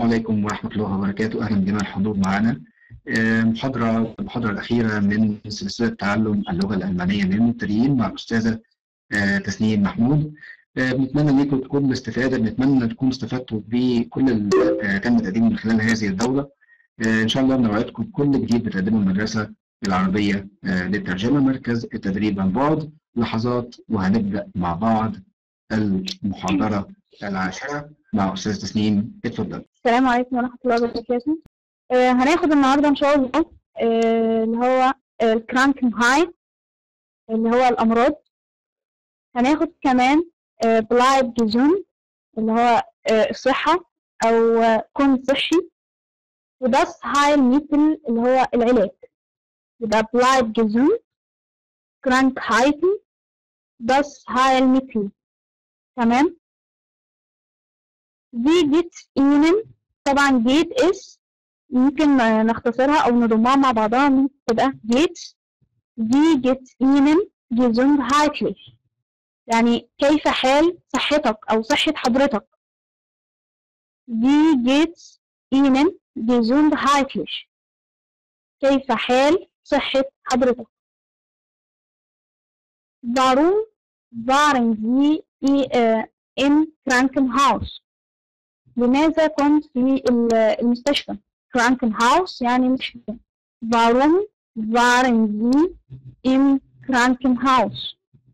عليكم ورحمة الله وبركاته أهلا بنا الحضور معنا آه، محاضرة المحاضرة الأخيرة من سلسلة تعلم اللغة الألمانية للمبتدئين مع الأستاذة آه، تسنيم محمود آه، بنتمنى لكم تكون الاستفادة بنتمنى تكونوا استفدتوا بكل اللي آه، تم تقديمه من خلال هذه الدورة آه، إن شاء الله بنوعدكم بكل جديد بتقدمه المدرسة العربية آه، للترجمة مركز التدريب عن بعد لحظات وهنبدأ مع بعض المحاضرة العاشرة مع أستاذ تسنيم اتفضل السلام عليكم ورحمة الله وبركاته آه هناخد النهاردة إن شاء الله آه اللي هو الكرانكنهايم اللي هو الأمراض هناخد كمان آه بلايب جيزون اللي هو آه الصحة أو آه كون صحي وداس هايل ميتل اللي هو العلاج يبقى بلايب جيزون كرانكهايتن داس هايل ميتل تمام دي جيت إيمن طبعا جيت اس ممكن نختصرها أو نضمها مع بعضها ممكن تبقى جيت دي جيت إيمن جيزوند هايكليش يعني كيف حال صحتك أو صحة حضرتك دي جيت إيمن جيزوند هايكليش كيف حال صحة حضرتك Warum waren Sie äh, im Krankenhaus؟ لماذا كنت في المستشفى Krankenhaus يعني مستشفى Warum waren Sie im Krankenhaus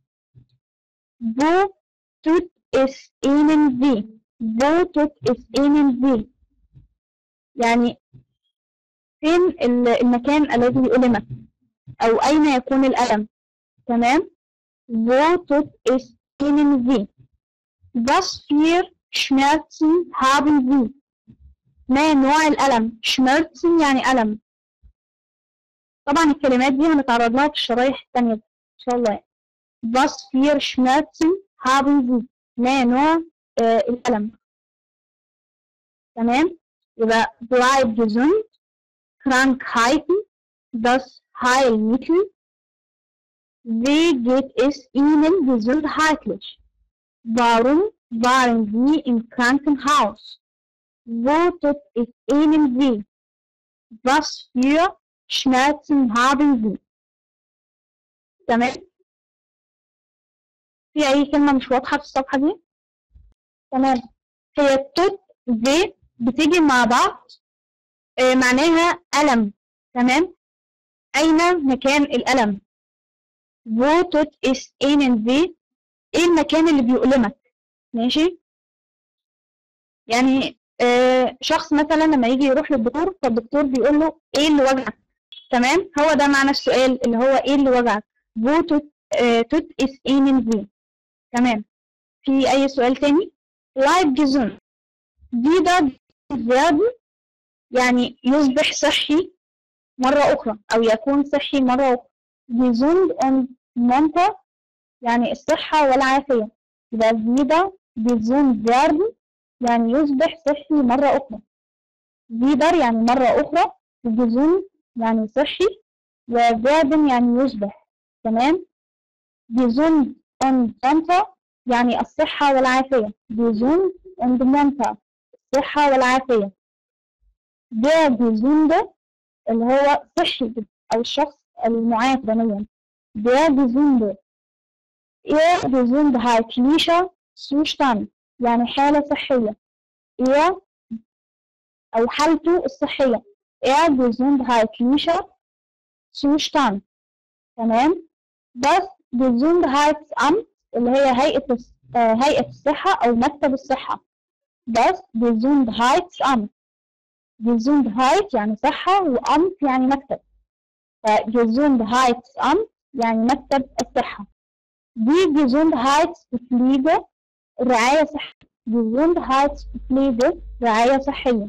Wo tut es Ihnen weh Wo tut es Ihnen weh يعني فين المكان الذي يؤلمك أو أين يكون الألم تمام Wo tut es Ihnen weh Was für Schmerzen haben Sie ما نوع الألم Schmerzen يعني ألم طبعا الكلمات دي هنتعرض لها في الشرايح التانية دي. إن شاء الله Was für Schmerzen haben Sie ما نوع آه الألم تمام يبقى bleib gesund Krankheiten das Heilmittel Wie geht es Ihnen gesundheitlich Warum waren Sie im Krankenhaus? Wo tut es Ihnen weh? Was für Schmerzen haben Sie? تمام في أي كلمة مش واضحة في الصفحة دي؟ تمام هي توت دي بتيجي مع بعض آه معناها ألم تمام أين مكان الألم؟ Wo tut es Ihnen weh؟ إيه المكان اللي بيؤلمك؟ ماشي يعني آه شخص مثلا لما يجي يروح للدكتور فالدكتور بيقول له ايه اللي وجعك تمام هو ده معنى السؤال اللي هو ايه اللي وجعك wo tut آه tut es ihnen weh تمام في اي سؤال تاني bleib gesund wieder werden يعني يصبح صحي مرة أخرى أو يكون صحي مرة أخرى gesund und munter يعني الصحة والعافية يبقى wieder gesund werden يعني يصبح صحي مرة أخرى wieder يعني مرة أخرى gesund يعني صحي وwerden يعني يصبح تمام gesund und munter يعني الصحة والعافية gesund und munter الصحة والعافية der gesunde اللي هو صحي أو الشخص المعافى بدنيا der gesunde eher gesundheitlicher Zustand يعني حالة صحية eher أو حالته الصحية eher gesundheitlicher Zustand تمام das Gesundheitsamt اللي هي هيئة هيئة الصحة أو مكتب الصحة das Gesundheitsamt Gesundheit يعني صحة وأمت يعني مكتب فGesundheitsamt يعني مكتب الصحة دي Gesundheitspflege رعاية صحية Gesundheitspflege رعاية صحية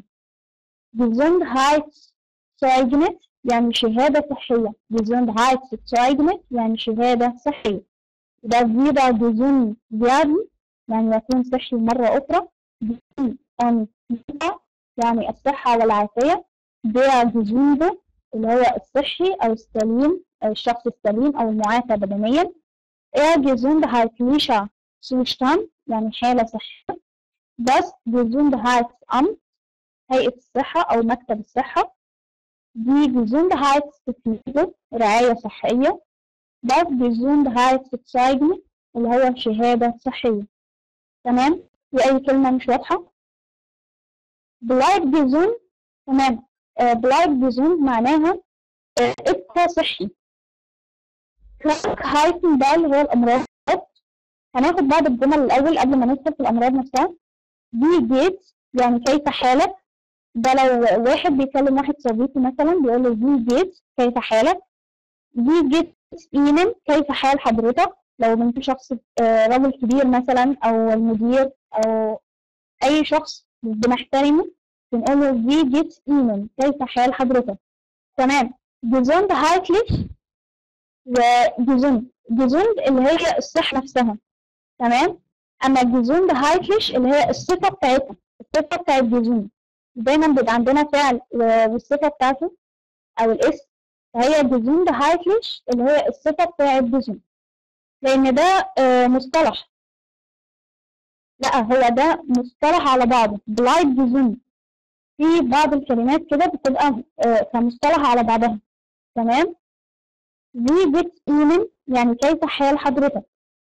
Gesundheitszeugnis يعني شهادة صحية Gesundheitszeugnis يعني شهادة صحية ده wieder gesund werden يعني يكون صحي مرة أخرى on يعني الصحة والعافية der gesunde اللي هو الصحي أو السليم أو الشخص السليم أو المعافى بدنيا er gesundheitlicher Zustand يعني حالة صحية das Gesundheitsamt هيئة الصحة أو مكتب الصحة دي Gesundheitsverpflegung رعاية صحية das Gesundheitszeugnis اللي هو شهادة صحية تمام في أي كلمة مش واضحة bleib gesund تمام آه bleib gesund معناها آه ابقى صحي Krankheiten ده اللي هو الأمراض هناخد بعض الجمل الأول قبل ما ندخل في الأمراض نفسها دي جيت يعني كيف حالك ده لو واحد بيكلم واحد صديقي مثلا بيقول له دي جيت كيف حالك دي جيت إيمن كيف حال حضرتك لو من شخص آه رجل كبير مثلا أو المدير أو أي شخص بنحترمه بنقول له دي جيت إيمن كيف حال حضرتك تمام جزوند هايتليش وجزوند جزوند اللي هي الصحة نفسها تمام اما الجزوند هايتليش اللي هي الصفة بتاعتها الصفة بتاعت جزوند دايما بيبقى عندنا فعل والصفة بتاعته او الاسم فهي جزوند هايتليش اللي هي الصفة بتاعت جزوند لان ده آه مصطلح لا هو ده مصطلح على بعضه بلايد جزوند في بعض الكلمات كده بتبقى آه كمصطلح على بعضها تمام Wie geht's Ihnen يعني كيف حال حضرتك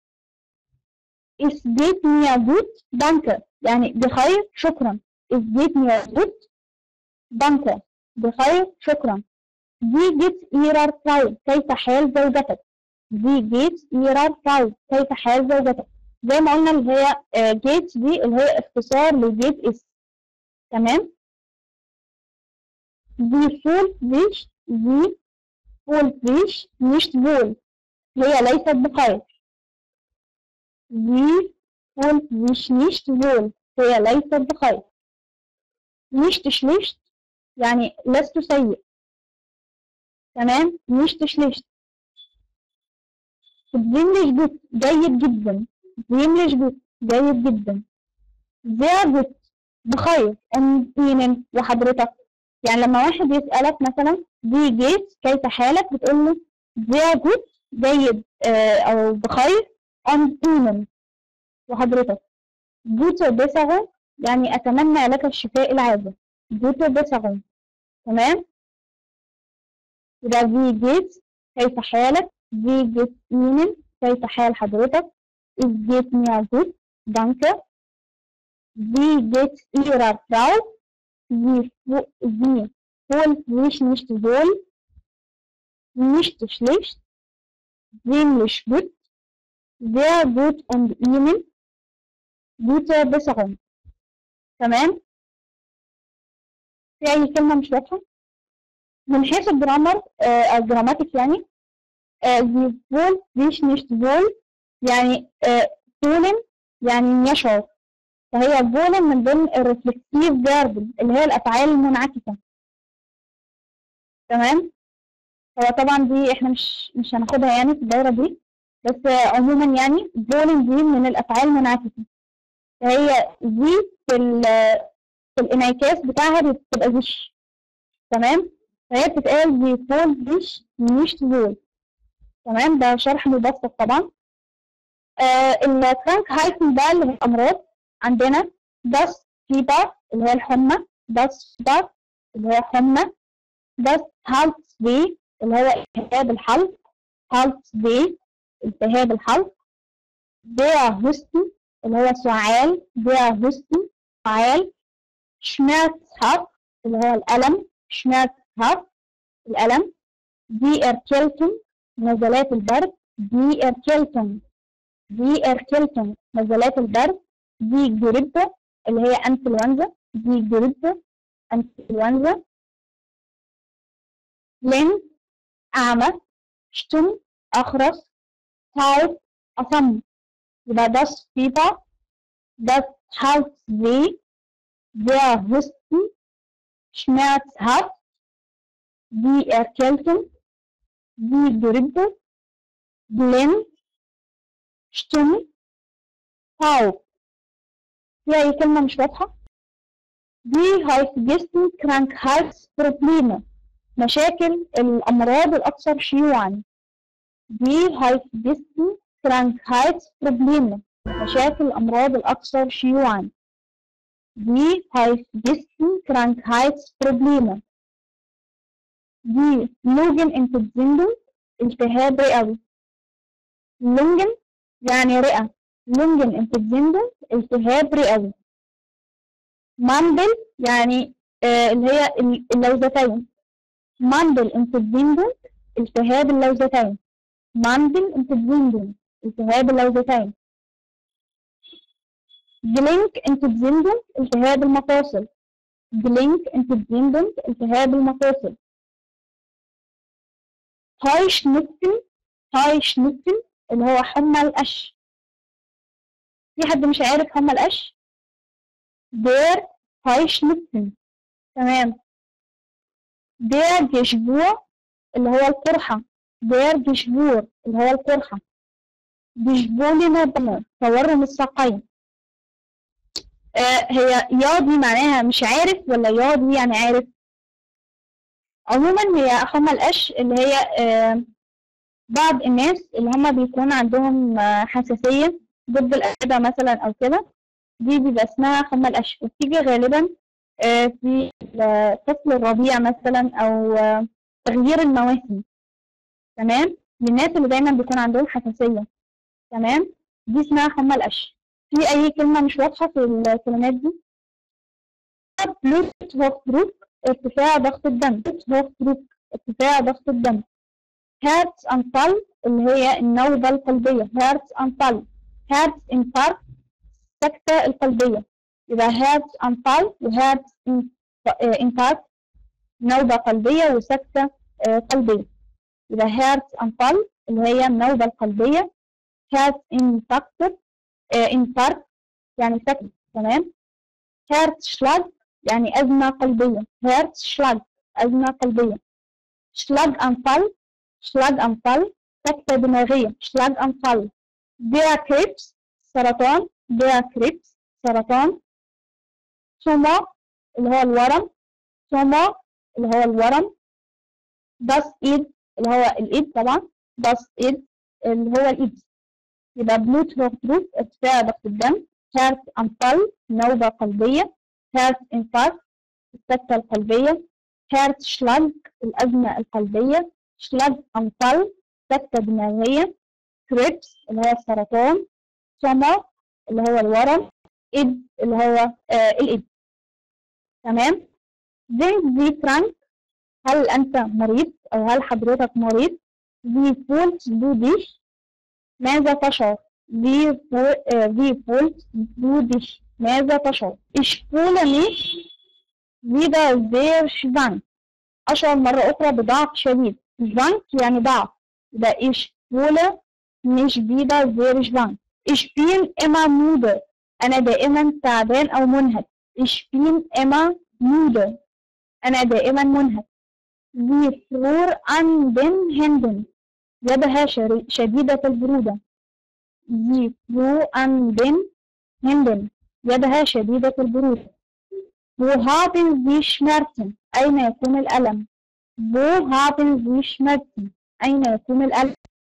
Es geht mir gut danke يعني بخير شكرا Es geht mir gut danke بخير شكرا Wie geht's Ihrer Frau كيف حال زوجتك Wie geht's Ihrer Frau كيف حال زوجتك زي ما قلنا اللي هي جيت دي اللي هي اختصار لجيت اس تمام دي فول ديش دي wohl sich nicht wohl هي ليست بخير sie fühlt sich nicht wohl هي ليست بخير nicht schlecht يعني لست سيء تمام nicht schlecht ziemlich gut جيد جدا ziemlich gut جيد جدا sehr gut بخير und Ihnen وحضرتك يعني لما واحد يسألك مثلا دي جيت كيف حالك بتقول له sehr gut جيد آه أو بخير und Ihnen وحضرتك gute Besserung يعني أتمنى لك الشفاء العاجل gute Besserung تمام يبقى wie geht's كيف حالك wie geht's Ihnen كيف حال حضرتك es geht mir gut danke wie geht's Ihrer Frau sie, sie fühlt sich nicht wohl, nicht schlecht, ziemlich gut, sehr gut und Ihnen gute Besserung. تمام؟ في أي كلمة مش واضحة؟ من حيث الجرامر آه الجراماتيك يعني آه sie fühlt sich nicht wohl يعني آه fühlen يعني يشعر فهي فولن من ضمن الريفلكتيف فيرب اللي هي الافعال المنعكسه تمام هو طبعا دي احنا مش مش هناخدها يعني في الدايره دي بس عموما يعني فولن دي من الافعال المنعكسه فهي دي في في الانعكاس بتاعها بتبقى زش تمام فهي بتتقال دي فول ديش مش فول تمام ده شرح مبسط طبعا آه الكرانك هايتن ده اللي هي الامراض عندنا داس فيبر اللي هي الحمى داس فيبر اللي هي حمى داس هالت بي اللي هو التهاب الحلق هالت بي التهاب الحلق دير هوستن اللي هو سعال دير هوستن سعال شمات هاف اللي هو الألم شمات هاف الألم دي اركيلتون نزلات البرد دي اركيلتون دي اركيلتون نزلات البرد دي جريبة اللي هي انفلونزا دي جريبة انفلونزا لين أعمى شتم أخرس taub أصم يبقى das Fieber das Halsweh der Husten schmerzhaft die Erkältung die Grippe blind stumm taub في أي كلمة مش واضحة دي هايفجستن Krankheitsprobleme مشاكل الأمراض الأكثر شيوعا دي هايفجستن Krankheitsprobleme مشاكل الأمراض الأكثر شيوعا die häufigsten Krankheitsprobleme die Lungenentzündung التهاب رئوي لونجن يعني رئة Lungenentzündung التهاب رئوي ماندل يعني آه اللي هي اللوزتين ماندل انتزيندون التهاب اللوزتين ماندل انتزيندون التهاب اللوزتين جلينك انتزيندون التهاب المفاصل جلينك انتزيندون التهاب المفاصل هاي شنتن هاي شنتن اللي هو حمى القش في حد مش عارف حمى القش دير هاي شنتن تمام دير جشبوع اللي هو القرحة دير جشبور اللي هو القرحة جشبولي نبنة تورم الساقين آه هي ياضي معناها مش عارف ولا ياضي يعني عارف عموما هي حمى القش اللي هي آه بعض الناس اللي هما بيكون عندهم آه حساسية ضد الأدوية مثلا أو كده دي بيبقى اسمها حمى القش وبتيجي غالبا آه في فصل الربيع مثلا أو تغيير المواسم تمام للناس اللي دايما بيكون عندهم حساسية تمام دي اسمها حمى القش في أي كلمة مش واضحة في الكلمات دي بلوت هوك بروك ارتفاع ضغط الدم هوك بروك ارتفاع ضغط الدم هيرتس أنفال اللي هي النوبة القلبية هيرتس أنفال هيرتس انفاركت السكتة القلبية يبقى هيرتس أنفال وهيرتس انفاركت نوبة قلبية وسكتة قلبية يبقى هيرتس أنفال اللي هي النوبة القلبية هيرتس انفاركت انفاركت يعني سكتة تمام هيرتس شلاج يعني أزمة قلبية هيرتس شلاج أزمة قلبية شلاج أنفال شلاج أنفال سكتة دماغية شلاج أنفال ديا كريبس سرطان ديا كريبس سرطان توما اللي هو الورم توما اللي هو الورم داس إيد اللي هو الإيد طبعا داس إيد اللي هو الإيد يبقى بلوت هوكتروت ارتفاع ضغط الدم هيرت أنفال نوبة قلبية هيرت انفاركت السكتة القلبية هيرت شلاج الأزمة القلبية شلاج أنفال سكتة دماغية كريبس اللي هو السرطان توما اللي هو الورم إد اللي هو آه الإد تمام زين زي فرانك هل أنت مريض أو هل حضرتك مريض زي فولت دو ديش ماذا تشعر زي زي فولت دو ديش ماذا تشعر Ich fühle mich wieder sehr schwank أشعر مرة أخرى بضعف شديد schwank يعني ضعف يبقى ich fühle mich wieder sehr schwank Ich bin immer müde أنا دائما تعبان أو منهك Ich bin immer müde أنا دائما منهك Sie fror an den Händen يدها شديدة البرودة Sie fror an den Händen يدها شديدة البرودة Wo haben Sie Schmerzen أين يكون الألم Wo haben Sie Schmerzen أين يكون الألم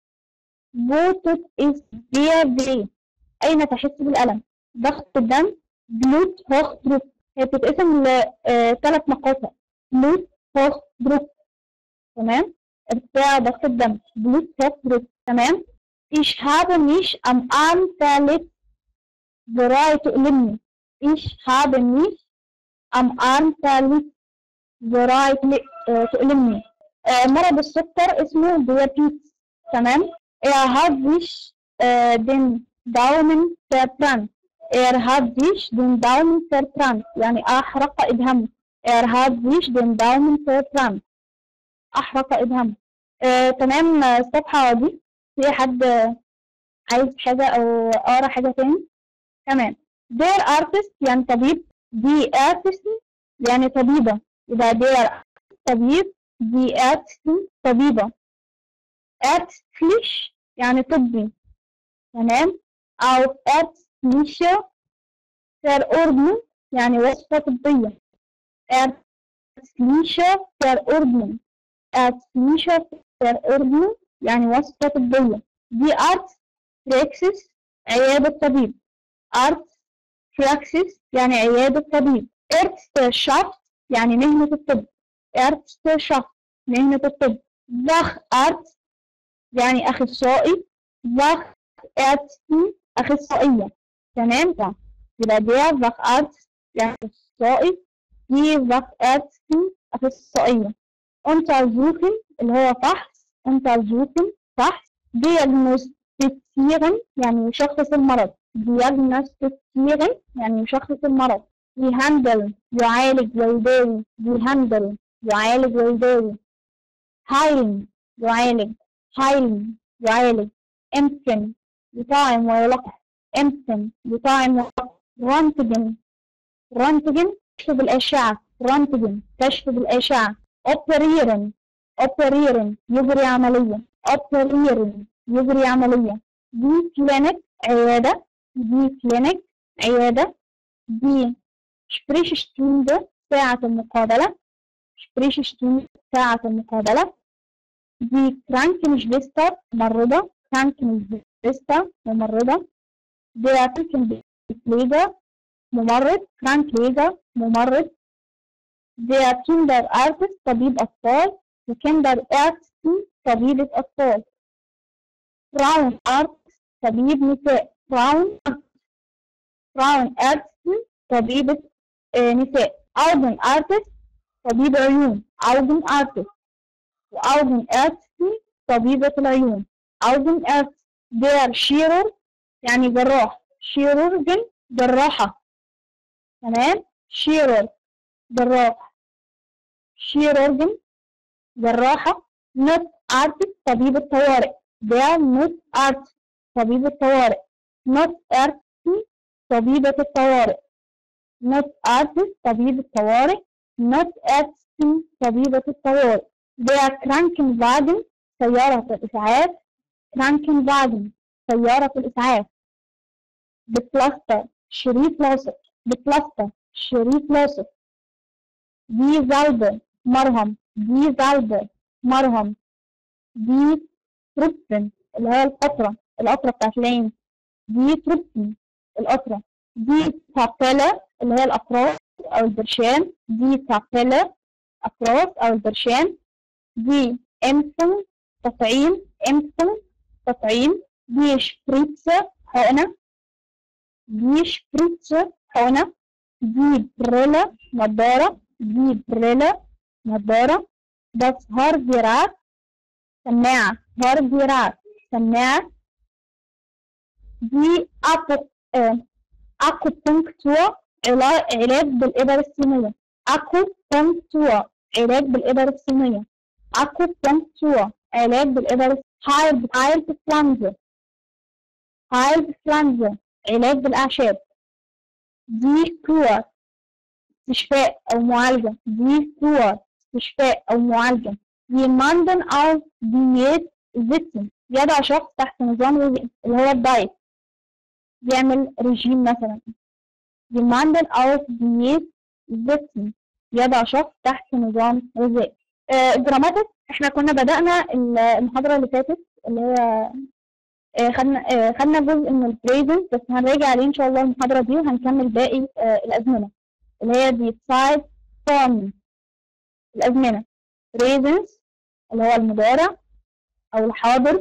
Wo tut es dir weh أين تحس بالألم ضغط الدم بلوت هوخ دروك هي بتتقسم لثلاث مقاطع بلوت هوخ دروك تمام ارتفاع ضغط الدم بلوت هوخ دروك تمام Ich habe mich am Arm verletzt ذراعي تؤلمني Ich habe mich am Arm verletzt ذراعي تؤلمني آه مرض السكر اسمه ديابيتس تمام Er hat sich äh, den Daumen verbrannt Er hat sich den Daumen verbrannt يعني أحرق إبهامه Er hat sich den Daumen verbrannt أحرق إبهامه آه تمام الصفحة دي في حد عايز حاجة أو أقرأ حاجة تاني تمام their artist يعني طبيب دي artist يعني طبيبة يبقى their طبيب دي artist طبيبة artistlich يعني طبي تمام أو artistliche Verordnung يعني وصفة طبية artistliche Verordnung artistliche Verordnung يعني وصفة طبية دي art praxis عيادة طبيب art براكسس يعني عيادة طبيب Ärzteschaft يعني مهنة الطب Ärzteschaft مهنة الطب Facharzt يعني أخصائي Fachärztin أخصائية تمام يبقى der Facharzt يعني أخصائي die Fachärztin أخصائية Untersuchen اللي هو فحص Untersuchen فحص Diagnostizieren يعني يشخص المرض Diagnostizieren يعني يشخص المرض يهندل يعالج ويداوي يهندل يعالج ويداوي heilen يعالج heilen يعالج امكن يطعم ويلقح امكن يطعم ويلقح رنتجن رنتجن كشف الأشعة رنتجن كشف الأشعة operieren operieren يجري عملية operieren يجري عملية دي كلينيك عيادة دي كلينيك عيادة دي Sprechstunde ساعة المقابلة Sprechstunde ساعة المقابلة دي Krankenschwester ممرضة Krankenschwester ممرضة der Krankenpfleger ممرض Krankenpfleger ممرض der Kinderarzt طبيب أطفال وكندرأرتن طبيبة أطفال Frauenarzt طبيب نساء Frauen Frauenärztin طبيبة آه، نساء أوجن أرتست طبيب عيون أوجن أرتست وأوجن أرتست طبيبة العيون أوجن أرتست دير شيرور يعني جراح شيرورجن جراحة تمام شيرور جراح شيرورجن جراحة نوت أرتست طبيب الطوارئ دير نوت أرتست طبيب الطوارئ نوت أرتست طبيبة الطوارئ not artist طبيب الطوارئ not artist طبيبة الطوارئ der Krankenwagen سيارة الإسعاف Krankenwagen سيارة الإسعاف ببلاستر شريط لاصق ببلاستر شريط لاصق دي زالبر مرهم دي زالبر مرهم دي تروبن اللي هي القطرة القطرة بتاعت العين دي تروبن القطرة دي تابيلا اللي هي الأقراص أو البرشام دي تابيلا أقراص أو البرشام دي إمسن تطعيم إمسن تطعيم دي شبريتسة حقنة دي شبريتسة حقنة دي بريلا نضارة دي بريلا نضارة das Hörgerät سماعة Hörgerät سماعة دي أبو آه، أكوبونكتور علا- علاج بالإبر الصينية أكوبونكتور علاج بالإبر الصينية أكوبونكتور علاج بالإبر هايل هايل فلانزا هايل فلانزا علاج بالأعشاب دي كور استشفاء أو معالجة دي كور استشفاء أو معالجة jemanden auf Diät sitzen يضع شخص تحت نظام غذائي اللي هو الدايت يعمل رجيم مثلا jemanden auf Diät sitzen يضع شخص تحت نظام غذائي آه، الجراماتيك احنا كنا بدأنا ال- المحاضرة اللي فاتت اللي هي آه، خدنا آه، خدنا جزء من البريزنت بس هنراجع عليه ان شاء الله المحاضرة دي وهنكمل باقي آه، الأزمنة اللي هي دي سايد فورم الأزمنة بريزنس اللي هو المضارع أو الحاضر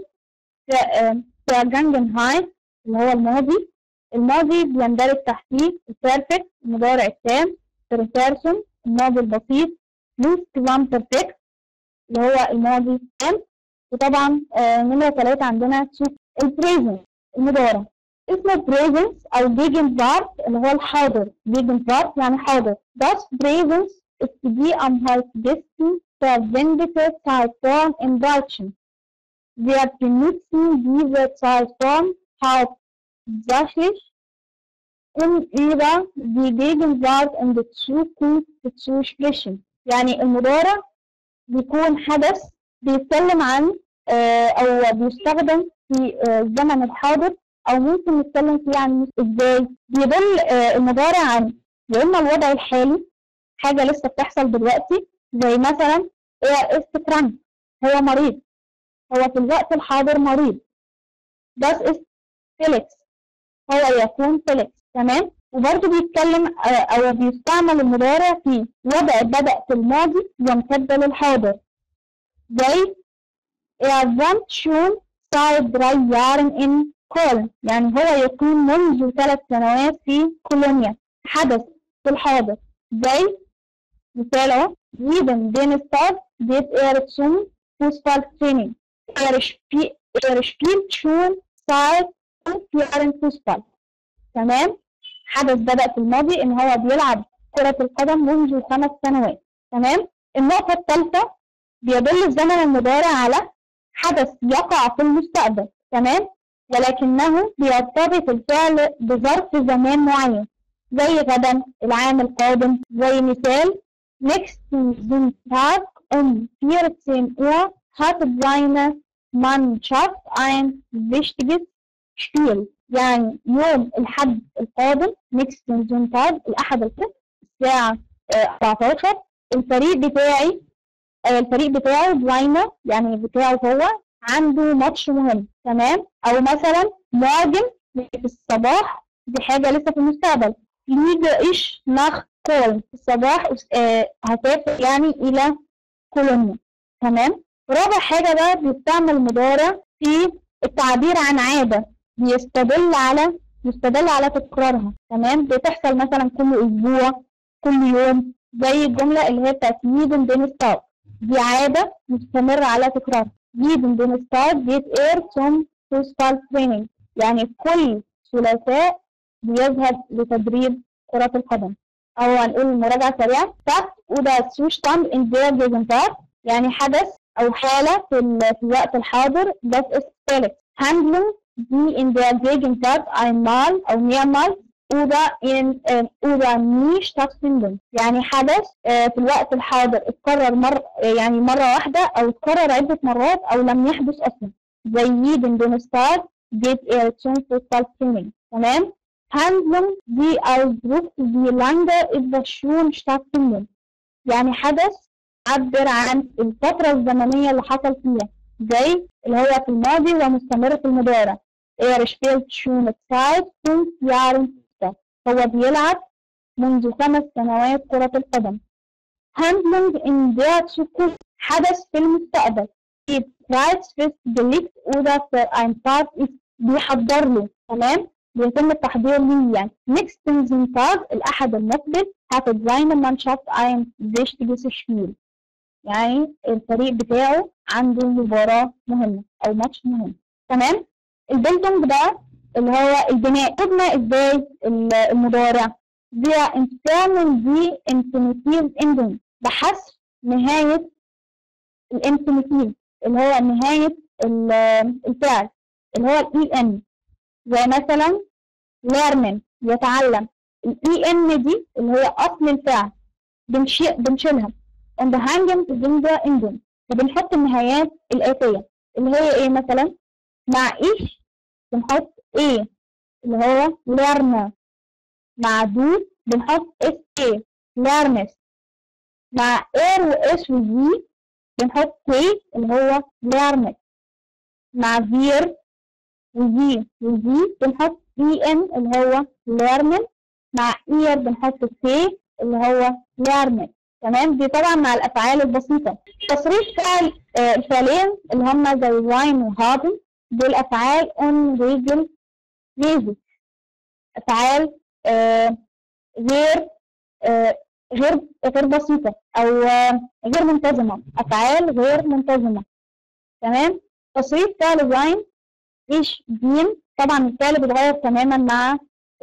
جانجنهايم اللي هو الماضي الماضي بيندرج تحتيه البيرفكت المضارع التام بيرسون الماضي البسيط لوس كلام بيرفكت اللي هو الماضي التام وطبعا آه، نمرة ثلاثة عندنا البريزنت المضارع اسمه بريزنس أو جيجن فارت اللي هو الحاضر جيجن فارت يعني حاضر Das Präsens ist die am häufigsten verwendete Zeitform im Deutschen. Wir benutzen diese Zeitform hauptsächlich, um über die Gegenwart und die Zukunft zu sprechen. يعني المضارع بيكون حدث بيتكلم عن آه، أو بيستخدم في آه، الزمن الحاضر أو ممكن نتكلم فيه عن إزاي بيدل آه، المضارع عن يا إما الوضع الحالي حاجة لسه بتحصل دلوقتي زي مثلا إيه استكران هو مريض هو في الوقت الحاضر مريض das ist فيليكس هو يكون فيليكس تمام وبرضه بيتكلم آه، أو بيستعمل المضارع في وضع بدأ في الماضي يمتد للحاضر زي Er wohnt schon seit drei Jahren in Köln يعني هو يقيم منذ ثلاث سنوات في كولونيا حدث في الحاضر زي مثال اهو Jeden Donnerstag geht er zum Fußballtraining. Er, spie er spielt schon seit fünf Jahren Fußball. تمام حدث بدأ في الماضي إن هو بيلعب كرة القدم منذ خمس سنوات تمام النقطة الثالثة بيدل الزمن المضارع على حدث يقع في المستقبل تمام ولكنه بيرتبط الفعل بظرف زمان معين زي غدا العام القادم زي مثال Nächsten Sonntag um 14 Uhr hat seine Mannschaft ein wichtiges Spiel يعني يوم الحد القادم nächsten Sonntag الأحد القادم الساعة آه، 14 الفريق بتاعي آه، الفريق بتاعه زاينة يعني بتاعه هو عنده ماتش مهم تمام أو مثلا مهاجم في الصباح دي حاجة لسه في المستقبل liege ich nach كولن في الصباح آه، هسافر يعني إلى كولونيا تمام رابع حاجة بقى بيستعمل مضارع في التعبير عن عادة بيستدل على يستدل على تكرارها تمام بتحصل مثلا كل أسبوع كل يوم زي الجملة اللي هي بتاعت jeden Donnerstag دي عادة مستمرة على تكرارها jeden Donnerstag geht er zum Fußballtraining يعني كل ثلاثاء بيذهب لتدريب كرة القدم أو هنقول مراجعة سريعة Takt oder Zustand in der Gegenwart يعني حدث أو حالة في, ال- في الوقت الحاضر das ist Felix Handlung die in der Gegenwart einmal أو mehrmals oder in äh, oder nie stattfinden يعني حدث آه، في الوقت الحاضر اتكرر مر آه، يعني مرة واحدة أو اتكرر عدة مرات أو لم يحدث أصلا زي jeden Donnerstag geht er zum Fußballtraining تمام Handlung die ausdrückt wie lange etwas schon stattfindet يعني حدث عبر عن الفترة الزمنية اللي حصل فيها زي اللي هو في الماضي ومستمر في المضارع Er spielt schon seit fünf Jahren Fußball. هو بيلعب منذ خمس سنوات كرة القدم Handlung in der Zukunft حدث في المستقبل die bereits festgelegt oder für ein Part ist بيحضر له تمام بيتم التحضير ليه يعني nächsten Sonntag الأحد المقبل hat seine Mannschaft ein wichtiges Spiel يعني الفريق بتاعه عنده مباراة مهمة أو ماتش مهم تمام البيلدونج بقى اللي هو البناء تبنى ازاي ال- المضارع wir entfernen die Infinitiv Endung بحذف نهاية الانفينيتيف اللي هو نهاية ال- الفعل اللي هو الاي ان زي مثلا learning يتعلم الاي ان دي اللي هي اصل الفعل بنشي بنشيلها and hanging the ending وبنحط النهايات الآتية اللي هي ايه مثلا مع ايش بنحط ايه اللي هو learner مع دو بنحط اس ايه learners مع اير واس وزي بنحط كي اللي هو learners مع فير وزي وزي بنحط اي ان اللي هو learning مع اير بنحط كي اللي هو learning تمام دي طبعا مع الافعال البسيطه تصريف فعل آه، الفعلين اللي هم زي واين وهابن دول افعال اون ريجل بيزك افعال آه، غير آه، غير غير بسيطه او آه، غير منتظمه افعال غير منتظمه تمام تصريف فعل زين ايش دين طبعا الفعل بيتغير تماما مع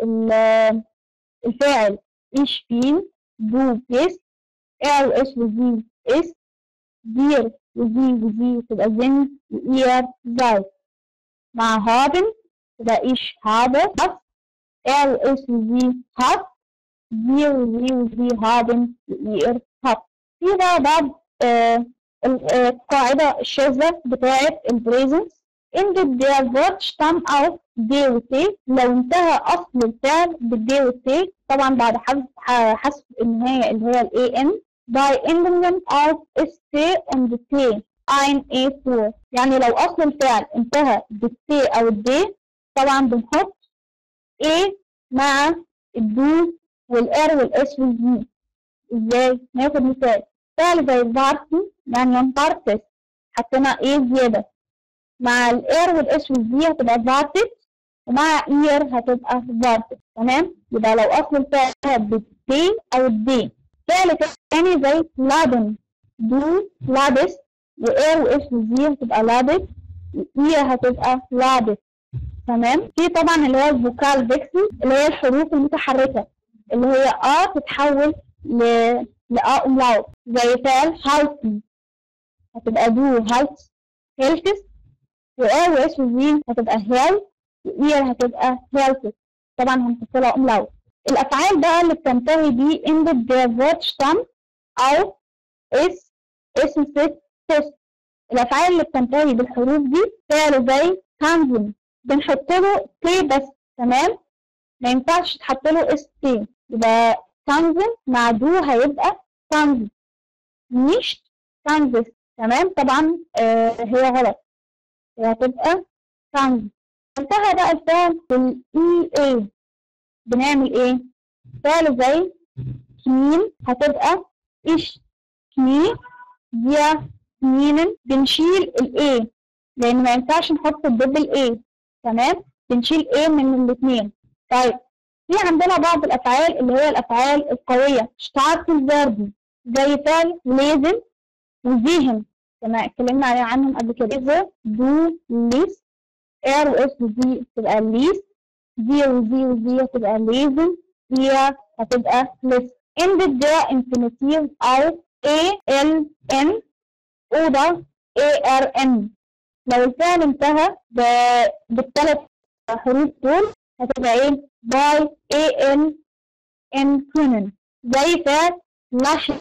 ال- الفاعل ايش بين دو بيس ار واس وزي اس دير وزي وزي تبقى زن واير زاي مع هابن تبقى ايش هابر بس ار واس وزي هاب دير وزي وزي هابن واير هاب في بقى بعض آه، ال- آه، القاعدة الشاذة بتاعة البريزنس إن der Wort stammt auf D و T لو انتهى أصل الفعل بالد و T طبعا بعد حذف ح- حذف النهاية اللي هي ال AN by ending of ST und T ein A4 يعني لو أصل الفعل انتهى بالT أو الD طبعا بنحط A مع الدو والار والاس والزي ازاي ناخد مثال فعل زي بارتي يعني بارتس حطينا ايه زيادة مع الار والاس والزي هتبقى بارتس ومع اير هتبقى بارتس تمام يبقى لو اصل الفعل بالتي او الدي فعل تاني زي لادن دو لابس وار واس والزي هتبقى لابس واير هتبقى لابس تمام في طبعا اللي هو الفوكال فيكسل اللي هي الحروف المتحركة اللي هي اه تتحول ل لآ أملاوت زي فعل هالتن هتبقى دو هالت هيلتس وآ وإس وزي هتبقى هيل وإير هتبقى هيلتس طبعا هنحطلها أملاوت الأفعال بقى اللي بتنتهي ب ended der Wortstamm أو اس اسم ست تست الأفعال اللي بتنتهي بالحروف دي فعل زي تانزن بنحط له تي بس تمام ما ينفعش تحط له اس تي يبقى تانزن مع دو هيبقى تانز مش تانزس تمام طبعا آه هي غلط هي هتبقى تانز انتهى بقى الفعل بالاي اي بنعمل ايه فعل زي كمين هتبقى ايش كمي دي كمينن بنشيل الاي لان ما ينفعش نحط الدبل اي تمام بنشيل ايه من الاثنين طيب في عندنا بعض الافعال اللي هي الافعال القويه اشتعارت الفيرب زي فعل لازم وزيهم كما اتكلمنا عنهم قبل كده اذا دو ليس ار واس ودي تبقى ليس دي وزي وزي هتبقى لازم هي هتبقى ليس ended the infinitive او a l n اوضه a r n لو الفعل انتهى بالثلاث حروف دول هتبقى ايه باي اي ال ان كونن زي فعل لاش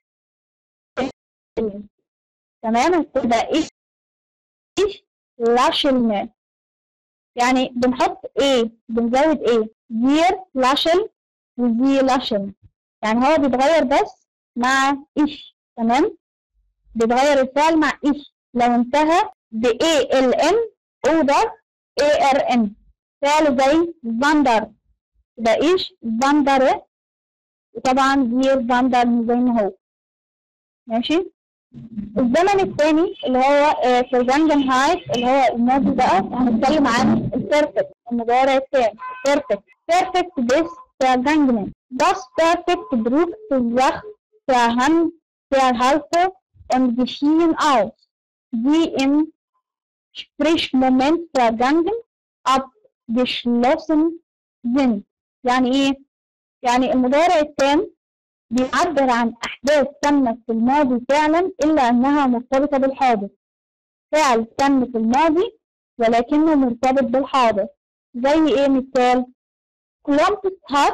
تمام هتبقى ايش ايش لاشلنا يعني بنحط ايه بنزود ايه زير لاشل وزي لاشل يعني هو بيتغير بس مع ايش تمام بيتغير الفعل مع ايش لو انتهى ب A L N أوضة A R N فعل زي فاندر يبقى إيش فاندر وطبعا غير فاندر زي ما هو ماشي الزمن الثاني اللي هو في هايت اللي هو الماضي بقى هنتكلم عن البيرفكت المضارع الثاني بيرفكت بيرفكت بس vergangenen das perfekt beruft sich verhand verhalte und geschehen aus die im Sprichmoment vergangen abgeschlossen sind يعني ايه؟ يعني المضارع التام بيعبر عن أحداث تمت في الماضي فعلا إلا أنها مرتبطة بالحاضر فعل تم في الماضي ولكنه مرتبط بالحاضر زي ايه مثال Columbus hat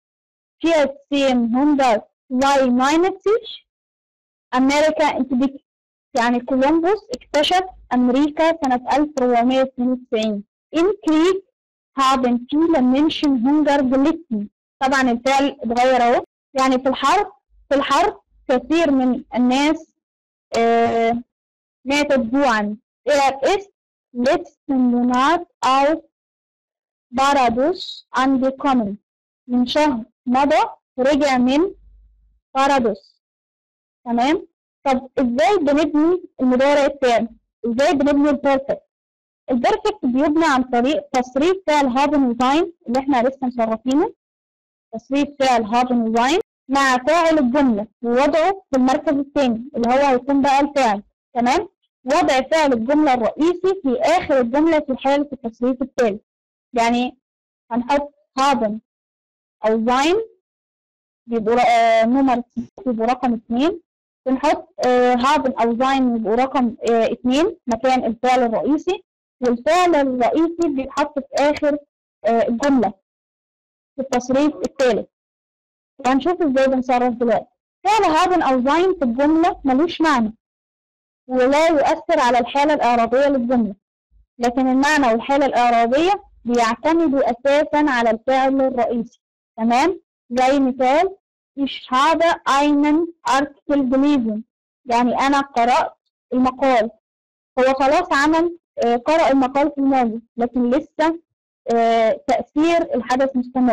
1492 أمريكا entdeckt يعني كولومبوس اكتشف أمريكا سنة 1492 in Krieg haben viele Menschen Hunger gelitten طبعا الفعل اتغير اهو يعني في الحرب في الحرب كثير من الناس آه ماتت جوعا Er ist letzten Monat auf بارادوس angekommen من شهر مضى رجع من بارادوس تمام طب ازاي بنبني المضارع التام ازاي بنبني البيرفكت البيرفكت بيبنى عن طريق تصريف فعل هابن وزاين اللي احنا لسه مصرفينه تصريف فعل هابن وزاين مع فاعل الجملة ووضعه في المركز الثاني اللي هو هيكون بقى الفعل تمام وضع فعل الجملة الرئيسي في آخر الجملة في حالة التصريف التالي يعني هنحط هابن أو زاين بيبقوا آه نمر بيبقوا رقم اتنين بنحط آه هابن أو زاين يبقوا رقم آه اتنين مكان الفعل الرئيسي والفعل الرئيسي بيتحط في آخر آه الجملة في التصريف الثالث وهنشوف ازاي بنصرف دلوقتي فعل هابن أو زاين في الجملة ملوش معنى ولا يؤثر على الحالة الإعرابية للجملة لكن المعنى والحالة الإعرابية بيعتمدوا أساسا على الفعل الرئيسي تمام زي مثال Ich habe einen Artikel gelesen يعني أنا قرأت المقال هو خلاص عمل آه قرأ المقال في الماضي لكن لسه آه تأثير الحدث مستمر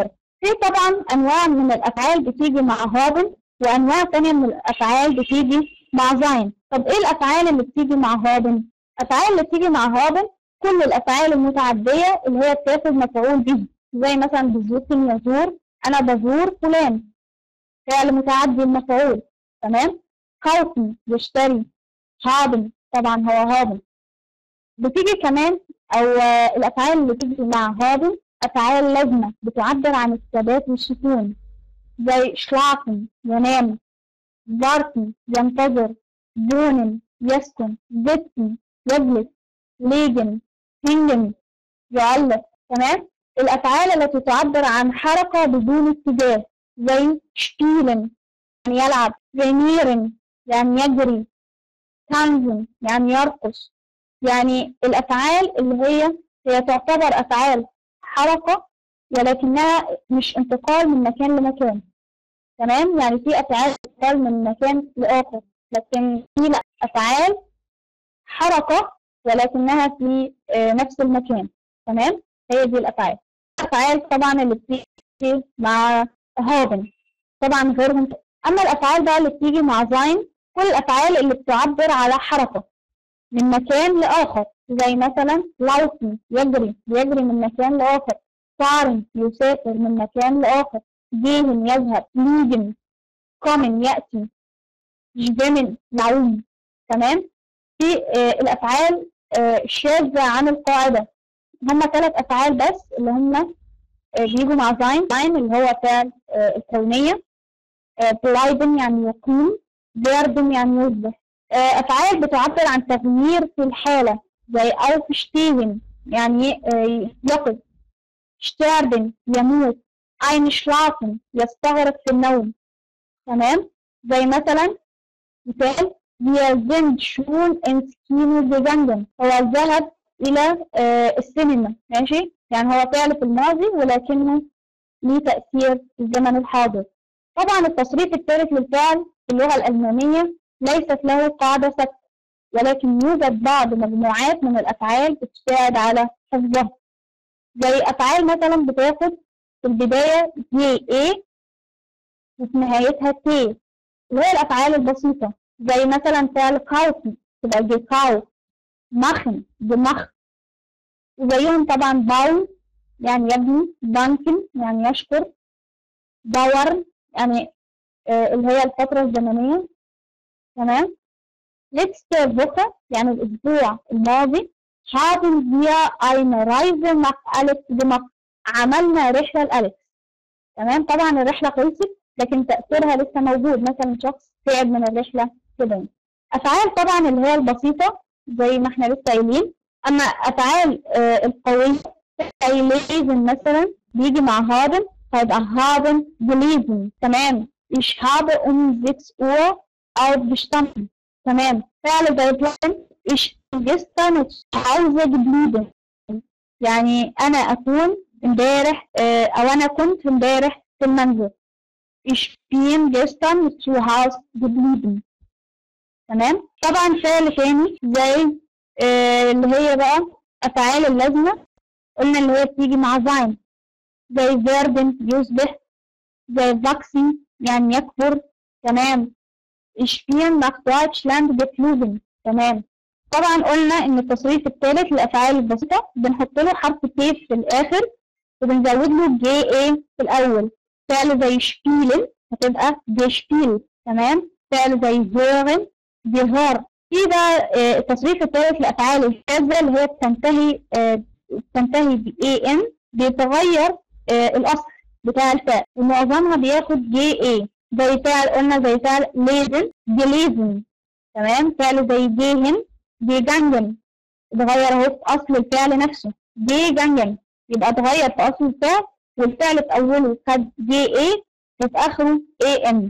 في طبعا انواع من الافعال بتيجي مع هابن وانواع تانية من الافعال بتيجي مع زين طب ايه الافعال اللي بتيجي مع هابن الافعال اللي بتيجي مع هابن كل الافعال المتعديه اللي هي بتاخد مفعول به زي مثلا بزوتن يزور انا بزور فلان فعل متعدي المفعول تمام kaufen يشتري هابن طبعا هو هابن بتيجي كمان او آه، الافعال اللي بتيجي مع هابن افعال لازمه بتعبر عن الثبات والسكون زي schlafen ينام warten ينتظر wohnen يسكن sitzen يجلس liegen hingen يعلق تمام الافعال التي تعبر عن حركه بدون اتجاه زي spielen يعني يلعب trainieren يعني يجري tanzen يعني يرقص يعني الافعال اللي هي هي تعتبر افعال حركه ولكنها مش انتقال من مكان لمكان تمام يعني في افعال انتقال من مكان لاخر لكن في لا افعال حركه ولكنها في آه، نفس المكان تمام هي دي الافعال الافعال طبعا اللي بتيجي مع هابن طبعا غيرهم اما الافعال بقى اللي بتيجي مع زين كل الافعال اللي بتعبر على حركه من مكان لاخر زي مثلا laufen يجري يجري من مكان لاخر fahren يسافر من مكان لاخر gehen يذهب liegen kommen ياتي schwimmen يعوم تمام في آه الافعال آه الشاذه عن القاعده هم ثلاث افعال بس اللي هم آه بيجوا مع زين زين اللي هو فعل آه الكونيه آه bleiben يعني يقيم werden يعني يصبح آه افعال بتعبر عن تغيير في الحاله زي aufstehen يعني آه يقظ sterben يموت einschlafen يستغرق في النوم تمام زي مثلا مثال wir sind schon ins Kino gegangen هو ذهب إلى آه السينما ماشي يعني هو فعل في الماضي ولكنه ليه تأثير في الزمن الحاضر طبعا التصريف الثالث للفعل في اللغة الألمانية ليست له قاعدة ثابتة ولكن يوجد بعض مجموعات من الأفعال بتساعد على حفظها زي أفعال مثلا بتاخد في البداية جي A وفي نهايتها T اللي هي الأفعال البسيطة زي مثلا فعل kaufen تبقى جي كاو مخن بمخ وزيهم طبعا باون يعني يبني دانكن يعني يشكر باور يعني آه اللي هي الفترة الزمنية تمام letzte Woche يعني الأسبوع الماضي haben wir eine Reise nach Alex gemacht عملنا رحلة لأليكس تمام طبعا الرحلة خلصت لكن تأثيرها لسه موجود مثلا شخص تعب من الرحلة كده أفعال طبعا اللي هي البسيطة زي ما احنا لسه قايلين أما أفعال آه القوية زي ليزن مثلا بيجي مع هابن هيبقى هابن gelesen تمام ich habe um 6 Uhr aufgestanden تمام فعل زي bleiben ich bin gestern zu Hause geblieben يعني أنا أكون امبارح آه أو أنا كنت امبارح في المنزل ich bin gestern zu Hause geblieben تمام طبعا فعل تاني زي آه اللي هي بقى أفعال اللازمة قلنا اللي هي بتيجي مع زين زي werden يصبح زي wachsen يعني يكبر تمام ich bin nach Deutschland geflogen تمام طبعا قلنا ان التصريف الثالث للافعال البسيطه بنحط له حرف كيف في الاخر وبنزود له جي اي في الاول فعل زي شبيلن هتبقى جشبيل تمام فعل زي هيرن جهار في بقى آه، التصريف الثالث للافعال الشاذه اللي هي بتنتهي آه، بتنتهي ب ان بيتغير آه، الاصل بتاع الفعل ومعظمها بياخد جي اي زي فعل قلنا زي فعل ليزن جليزن تمام فعل زي جيهن جيجانجن اتغير اهو في اصل الفعل نفسه جيجانجن يبقى اتغير في اصل الفعل والفعل في اوله خد جي اي وفي اخره اي ان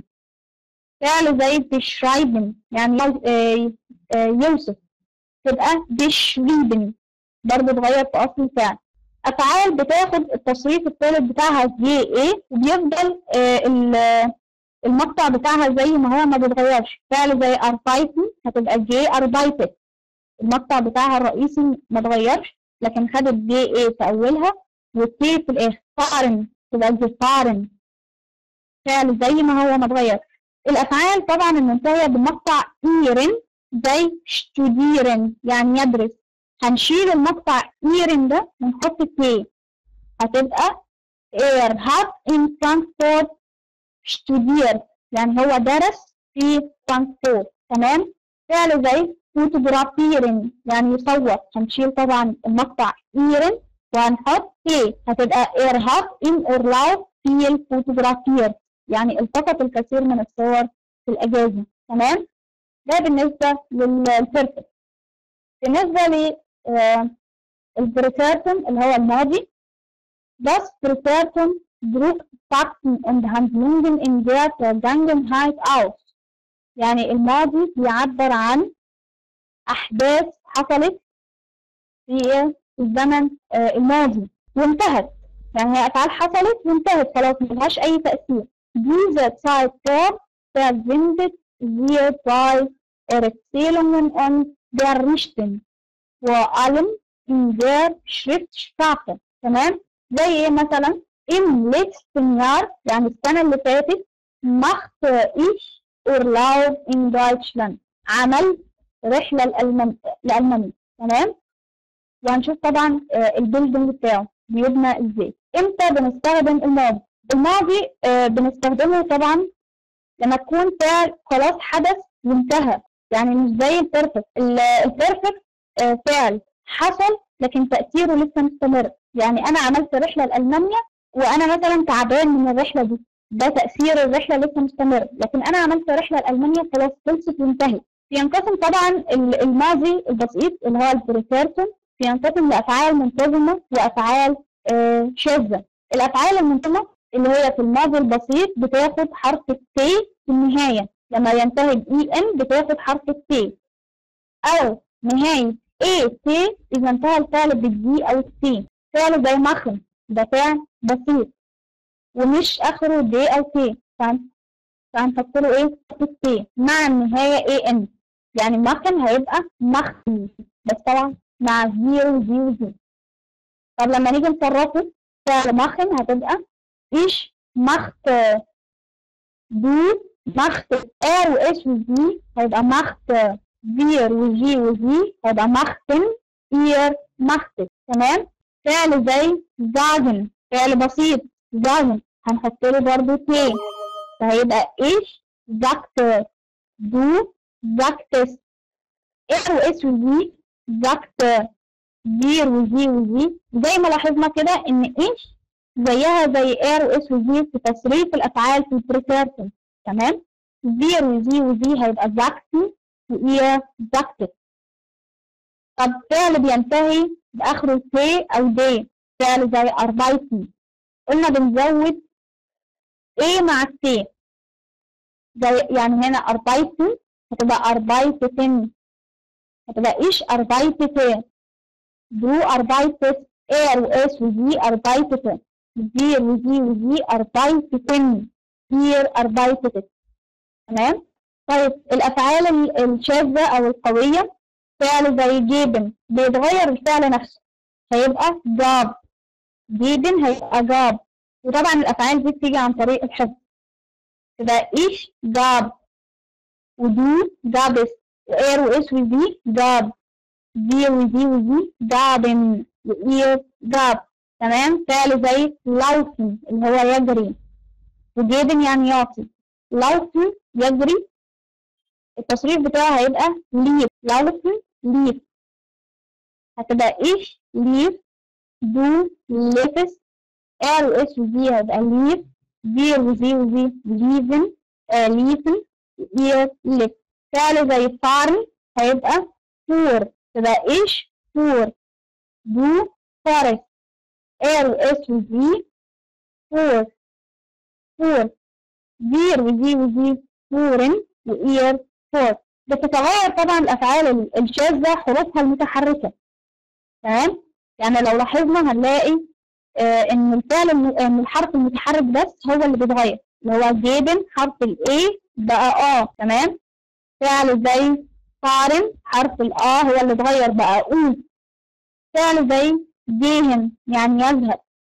فعل زي بشرايبن يعني آه، آه، يوسف تبقى بشريبن برضه اتغير في اصل الفعل افعال بتاخد التصريف الثالث بتاعها جي اي وبيفضل آه، ال- المقطع بتاعها زي ما هو ما بيتغيرش فعل زي اربايتن هتبقى جي اربايتت المقطع بتاعها الرئيسي ما اتغيرش لكن خدت جي اي في اولها والتي في الاخر فارن تبقى gefahren فعل زي ما هو متغير الأفعال طبعا المنتهية بمقطع إيرن زي studieren يعني يدرس هنشيل المقطع إيرن ده ونحط تي هتبقى er hat in Frankfurt studiert يعني هو درس في فرانكفورت تمام فعل زي fotografieren يعني يصور هنشيل طبعا المقطع إيرن وهنحط تي هتبقى er hat im Urlaub viel fotografiert يعني التقط الكثير من الصور في الأجازة تمام ده بالنسبة للبيرفكت بالنسبة ل البريتيرتم اللي هو الماضي Das Präteritum drückt Fakten und Handlungen in der Vergangenheit aus. يعني الماضي بيعبر عن أحداث حصلت في الزمن الماضي وانتهت يعني هي أفعال حصلت وانتهت خلاص ملهاش أي تأثير. Diese Zeitform verwendet wir bei Erzählungen und Berichten, vor allem in der Schriftsprache. تمام؟ زي ايه مثلا im letzten Jahr يعني السنة اللي فاتت machte ich Urlaub in Deutschland عملت رحلة لألمان لألمانيا تمام وهنشوف طبعا البيلدنج بتاعه بيبنى ازاي امتى بنستخدم الماضي الماضي بنستخدمه طبعا لما تكون فعل خلاص حدث وانتهى يعني مش زي البيرفكت البيرفكت فعل حصل لكن تأثيره لسه مستمر يعني انا عملت رحله لالمانيا وانا مثلا تعبان من الرحله دي ده تاثير الرحله لسه مستمر لكن انا عملت رحله لالمانيا خلاص خلصت وانتهت بينقسم طبعا الماضي البسيط اللي هو البريتيرتم بينقسم لافعال منتظمه وافعال آه شاذه الافعال المنتظمه اللي هي في الماضي البسيط بتاخد حرف التي في النهايه لما ينتهي باي ان بتاخد حرف التي او نهايه اي تي اذا انتهى الفعل بالدي او التي فعل زي مخن ده فعل بسيط ومش اخره دي او تي فهنحط له ايه تي مع النهايه اي ان يعني مخن هيبقى مخن بس طبعا مع زيرو دي وزي طب لما نيجي نصرفه فعل مخن هتبقى ايش مخت دو مخت ا واس وزي هيبقى مخت فير وجي وزي هيبقى مختن اير مخت تمام فعل زي زاجن فعل بسيط زاجن هنحط له برضو تي فهيبقى ايش زكت دو زكتس ايه واس وزي زكت دير وزي وزي زي ما لاحظنا كده ان ايش زيها زي اير واس وزي في تصريف الافعال في البريتيرتم تمام دير وزي وزي هيبقى زكتي وايه زكتت طب فعل بينتهي بآخره تي أو دي فعل زي أربايتي قلنا بنزود إيه مع التي زي يعني هنا أربايتي هتبقى أربايتتن هتبقى إيش أربايتتن دو أربايتت إير وإس وزي أربايتتن زير وزي وزي أربايتتن هير أربايتتت تمام طيب الأفعال الشاذة أو القوية فعل زي جيبن بيتغير الفعل نفسه هيبقى جاب جيبن هيبقى جاب وطبعا الافعال دي بتيجي عن طريق الحفظ تبقى ايش جاب ودو جابس واير واس وزي جاب دي وزي وزي جابن واير جاب تمام فعل زي لاوفن اللي هو يجري وجيبن يعني يعطي لاوفن يجري التصريف بتاعه هيبقى ليف لاوفن ليف هتبقى ايش ليف دو ليفس ار واس وزي هيبقى ليف دير وزي وزي ليفن آه ليفن اير ليف فعل زي فارن هيبقى فور تبقى ايش فور دو فورست ار واس وزي فور فور دير وزي وزي فورن واير فور بتتغير طبعا الافعال الشاذه حروفها المتحركه تمام يعني لو لاحظنا هنلاقي آه ان الفعل ان الحرف المتحرك بس هو اللي بيتغير اللي هو جيبن حرف الاي بقى اه تمام فعل زي قارن حرف الاه هو اللي اتغير بقى او فعل زي جيهن يعني يذهب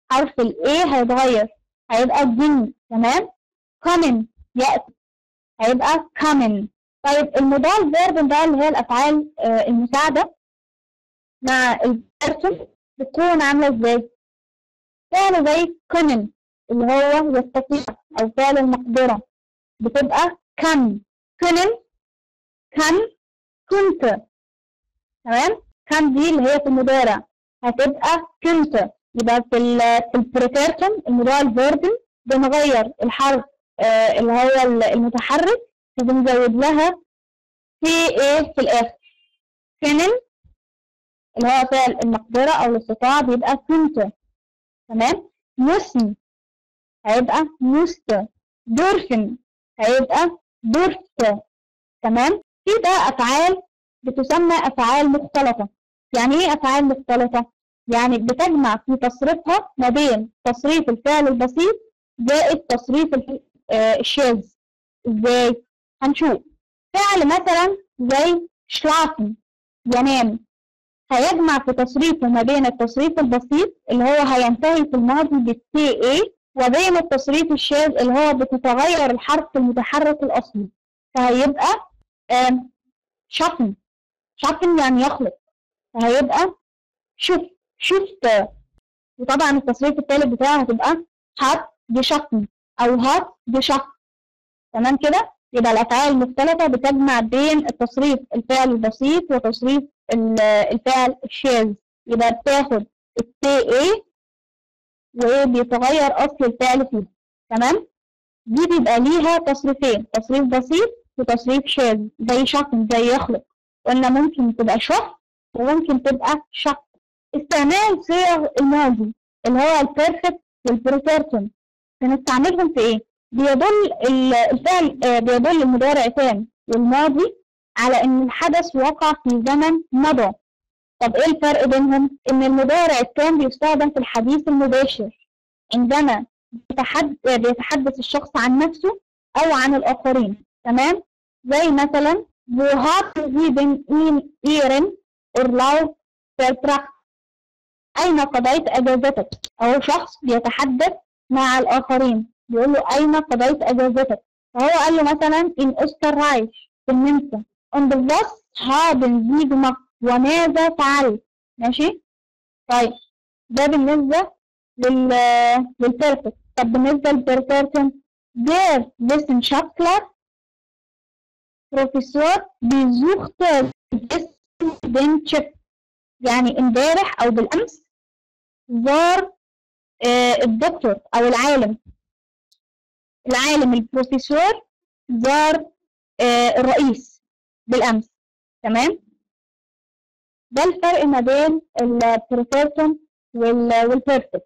حرف ال A هيتغير هيبقى didn't تمام coming يأتي هيبقى coming طيب المودال فيرب بقى اللي هي الأفعال آه، المساعدة مع البيرسون بتكون عاملة ازاي؟ فعل زي كونن اللي هو يستطيع أو فعل المقدرة بتبقى كان كونن كان كنت تمام كان دي اللي هي في المضارع هتبقى كنت يبقى في ال في البريتيرتم المضارع الفيربل بنغير الحرف آه اللي هو ال- المتحرك وبنزود لها في ايه في الاخر كنن اللي هو فعل المقدرة أو الاستطاعة بيبقى كنت تمام مسن هيبقى مست دورفن هيبقى دورفت تمام في بقى أفعال بتسمى أفعال مختلطة يعني إيه أفعال مختلطة؟ يعني بتجمع في تصريفها ما بين تصريف الفعل البسيط زائد تصريف الف- آه، الشاذ إزاي؟ هنشوف فعل مثلا زي شلافن ينام هيجمع في تصريفه ما بين التصريف البسيط اللي هو هينتهي في الماضي بالتي اي وبين التصريف الشاذ اللي هو بتتغير الحرف المتحرك الأصلي فهيبقى آم، شافن شافن يعني يخلق فهيبقى شوف شفت وطبعا التصريف الثالث بتاعه هتبقى هات جشافن أو هات جشاف تمام كده يبقى الأفعال المختلفة بتجمع بين التصريف الفعل البسيط وتصريف ال- الفعل الشاذ يبقى بتاخد التي اي وبيتغير أصل الفعل فيها تمام دي بيبقى ليها تصريفين تصريف بسيط وتصريف شاذ زي شخص زي يخلق قلنا ممكن تبقى شخص وممكن تبقى شخص استعمال صيغ الماضي اللي هو البيرفكت والبريتيرتون بنستعملهم في ايه؟ بيدل ال- الفعل آه، بيدل المضارع تام والماضي على ان الحدث وقع في زمن مضى طب ايه الفرق بينهم؟ ان المضارع التام بيستخدم في الحديث المباشر عندما بيتحد- بيتحدث الشخص عن نفسه او عن الاخرين تمام؟ زي مثلا Wo haben Sie denn in Ihren Urlaub verbracht? أين قضيت أجازتك؟ أهو شخص بيتحدث مع الآخرين بيقول له أين قضيت أجازتك؟ فهو قال له مثلا in Österreich في النمسا und was haben Sie gemacht؟ وماذا فعلت؟ ماشي؟ طيب ده بالنسبة لل للبيرفكت طب بالنسبة للبيرفكت der Wissenschaftler Professor besuchte den Chip يعني امبارح او بالامس زار آه، الدكتور او العالم العالم البروفيسور زار آه، الرئيس بالامس تمام ده الفرق ما بين البروفيسور والبيرفكت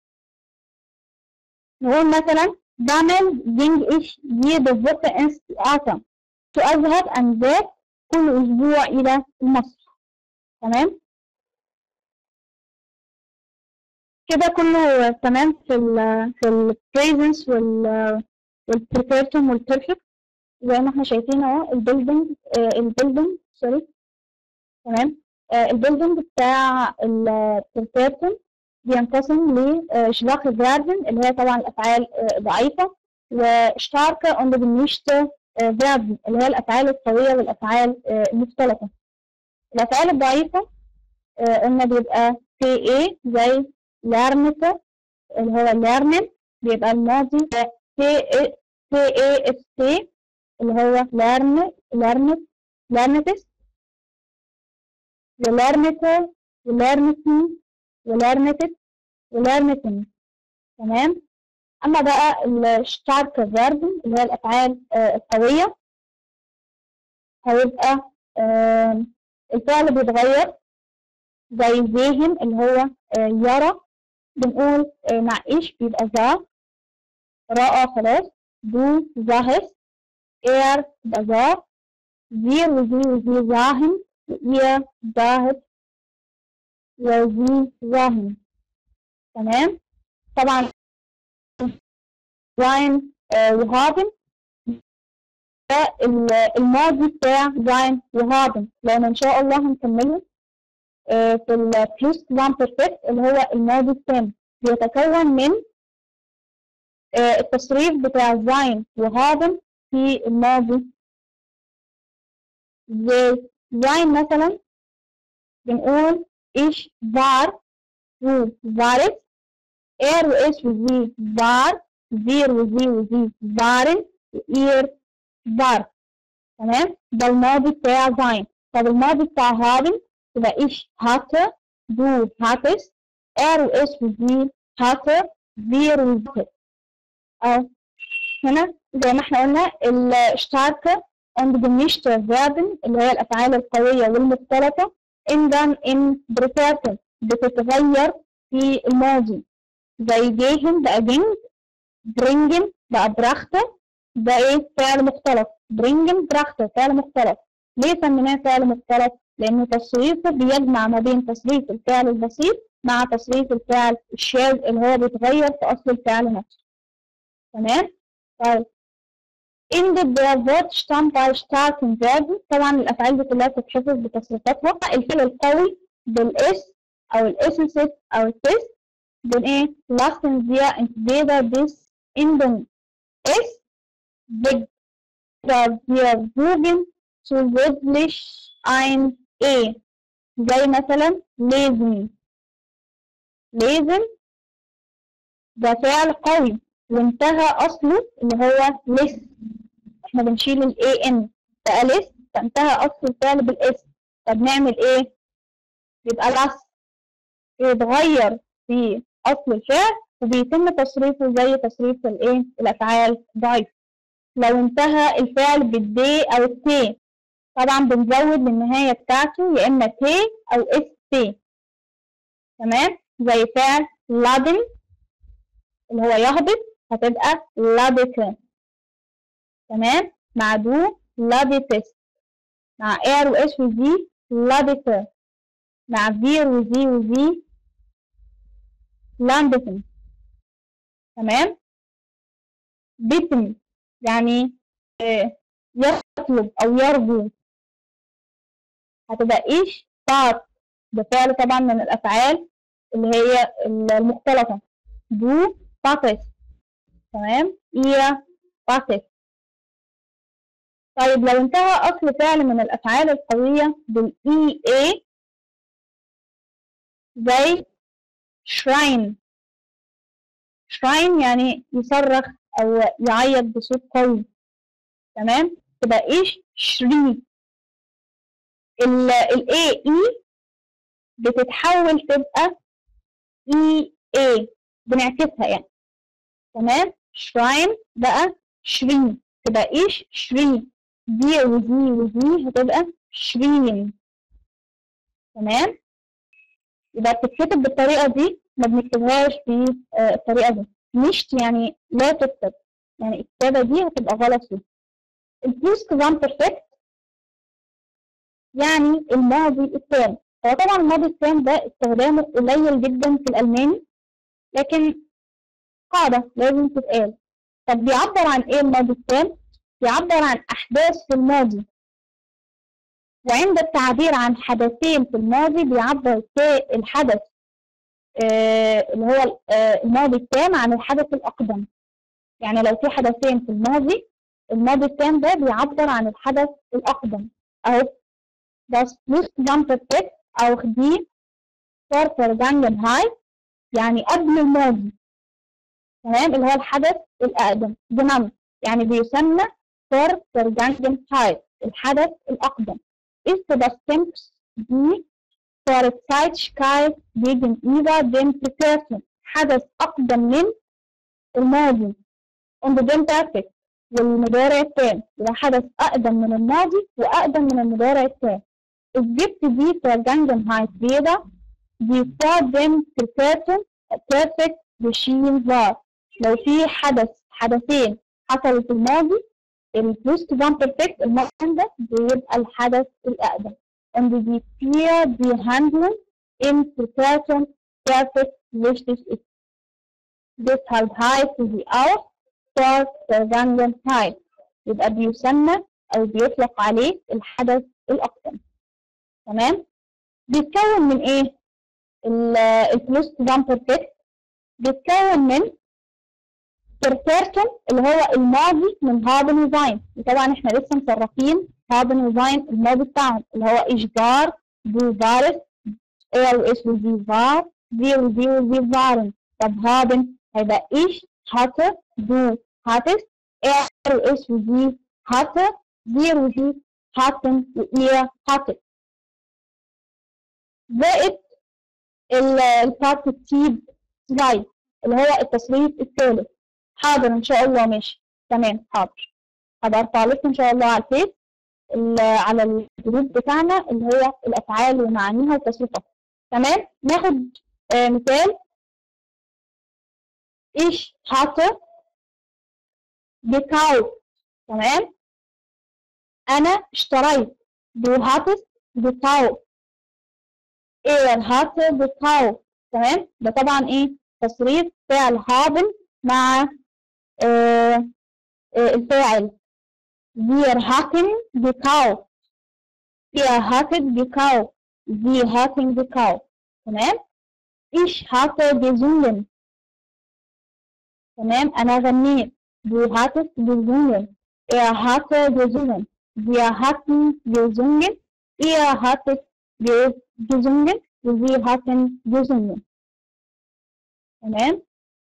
نقول مثلا بعمل ging ich jede Woche ins Theater to أذهب أنذاك كل أسبوع إلى المسرح تمام كده كله تمام في ال في ال presence وال والبريبيرتوم والبيرفكت زي ما احنا شايفين اهو البيلدنج البيلدنج سوري تمام البيلدنج بتاع البريبيرتوم بينقسم لشباك فيربن اللي هي طبعا الافعال آه، ضعيفه وشتاركه und gemischte فيربن اللي هي الافعال القويه والافعال آه، المختلطه الافعال الضعيفه آه، قلنا بيبقى تي اي زي لارنت اللي هو لارنن بيبقى الماضي تي اي تي اي اس تي اللي هو لارن لارنت لارنتس ولارنت ولارنتن ولارنتت ولارنتن تمام اما بقى الشتارك فيربن اللي هي الافعال آه، القويه هيبقى آه، الفعل بيتغير زي ذهن اللي هو آه، يرى بنقول آه، مع ايش بيبقى ذا رأى خلاص دو ظاهر er يبقى ذا wir وزي وزي ظاهن وإير ظاهر وزي ظاهن تمام طبعا sein آه، وهابن ده ال- الماضي بتاع sein وهابن لأن إن شاء الله هنكمله آه، في البلوس وان بيرفكت اللي هو الماضي التام بيتكون من آه، التصريف بتاع زين وهابن في الماضي زي زين مثلا بنقول إيش فار و فارس إير وإيش وزي فار زير وزي وزي فارن وإير فار تمام ده الماضي بتاع زين طب الماضي بتاع هابن يبقى إيش هاتر دو هاتس إير وإيش وزي هاتر زير وزي أو هنا زي ما احنا قلنا الشتاركة und gemischte Verben اللي هي الأفعال القوية والمختلطة in dann in Präteritum بتتغير في الماضي زي gehen بقى ging bringen بقى brachte ده ايه فعل مختلط bringen brachte فعل مختلط ليه سميناه فعل مختلط؟ لأن تصريفه بيجمع ما بين تصريف الفعل البسيط مع تصريف الفعل الشاذ اللي هو بيتغير في أصل الفعل نفسه تمام؟ طيب in der Wort stammt bei starken Verben طبعا الأفعال دي كلها بتتحفظ بتصريفاتها الفعل القوي بالاس أو الاسنسيف أو التست بن ايه lassen wir entweder bis in den S weg oder wir fügen zusätzlich ein E زي مثلا lesen lesen ده فعل قوي وانتهى أصله اللي هو لس احنا بنشيل ال ان بقى لس فانتهى أصل الفعل بالاس طب نعمل ايه؟ يبقى لس يتغير في أصل الفعل وبيتم تصريفه زي تصريف الايه؟ الأفعال ضعيف لو انتهى الفعل بالدي أو التي طبعا بنزود للنهاية بتاعته يا إما تي أو اس تي تمام زي فعل لادن اللي هو يهبط هتبقى لابت تمام مع دو لابتس مع اير واس وزي لابت مع فير وزي وزي لامبتن تمام بيتم يعني آه، يطلب او يرجو هتبقى ايش طاط بفعل طبعا من الافعال اللي هي المختلطه دو طاطس تمام إيا باسف طيب لو انتهى أصل فعل من الأفعال القوية بالإي إي زي شراين شراين يعني يصرخ أو يعيط بصوت قوي تمام تبقى إيش شري ال A إي بتتحول تبقى إي إي بنعكسها يعني تمام شراين بقى شرين تبقى ايش شرين دي وزي وزي هتبقى شرين تمام يبقى بتتكتب بالطريقة دي ما بنكتبهاش بالطريقة دي مش يعني لا تكتب يعني الكتابة دي هتبقى غلط فيها البوست كلام بيرفكت يعني الماضي التام هو طبعا الماضي التام ده استخدامه قليل جدا في الألماني لكن قاعدة لازم تتقال طب بيعبر عن ايه الماضي التام؟ بيعبر عن أحداث في الماضي وعند التعبير عن حدثين في الماضي بيعبر الحدث آه اللي هو آه الماضي التام عن الحدث الأقدم يعني لو في حدثين في الماضي الماضي التام ده بيعبر عن الحدث الأقدم أهو das plus Gesamteffekt auch die vor Vergangenheit يعني قبل الماضي تمام اللي هو الحدث الأقدم genannt يعني بيسمى vor Vergangenheit الحدث الأقدم ist das Temps die Vorzeitigkeit gegenüber dem Präteritum حدث أقدم من الماضي und dem Perfekt والمضارع التام يبقى حدث أقدم من الماضي وأقدم من المضارع التام Es gibt die Vergangenheit wieder, die vor dem Präteritum perfekt geschehen war. لو في حدث حدثين حصلوا في الماضي البوست فان بيرفكت الماضي ده بيبقى الحدث الأقدم und die vier die Handlung im Präteritum perfekt wichtig ist. Deshalb heißt sie auch vor Vergangenheit يبقى بيسمى أو بيطلق عليه الحدث الأقدم تمام بيتكون من إيه؟ البوست فان بيرفكت بيتكون من بيرفيرتون اللي هو الماضي من هابن وزاين وطبعا احنا لسه مصرفين هابن وزاين الماضي بتاعهم اللي هو إشجار دو فارس ايه وايش وزي فار زي وزي وزي فارن طب هابن هيبقى إيش هاتر دو هاتس ايه وايش وزي هاتر زي وزي هاتن وإيه هاتر زائد البارتيب سلايد اللي هو التصريف الثالث حاضر ان شاء الله ماشي تمام حاضر هبقى ارفع لكم ان شاء الله على الفيس على الجروب بتاعنا اللي هو الافعال ومعانيها وتصريفاتها تمام ناخد آه مثال ايش hatte gekauft تمام انا اشتريت du hattest gekauft er hatte gekauft تمام ده طبعا ايه تصريف فعل haben مع آه آه الفاعل wir hatten gekauft ihr hattet gekauft sie hatten gekauft تمام ich hatte gesungen تمام انا غنيت du hattest gesungen er hatte gesungen wir hatten gesungen ihr hattet gesungen sie hatten gesungen تمام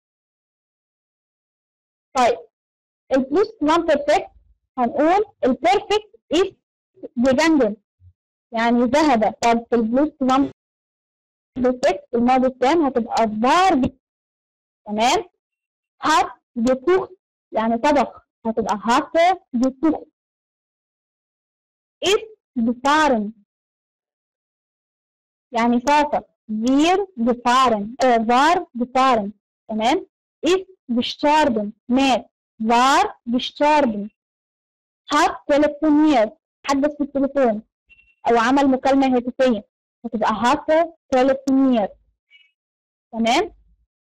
طيب البلس نون بيرفكت هنقول البيرفكت is gegangen يعني ذهب طب في البلس نون بيرفكت الماضي التام هتبقى ضار تمام هات جتوخ يعني طبخ هتبقى هات جتوخ is gefahren يعني سافر wir gefahren äh, war gefahren تمام ist gestorben مات war gestorben hat telefoniert حدث في التليفون او عمل مكالمة هاتفية هتبقى hat telefoniert تمام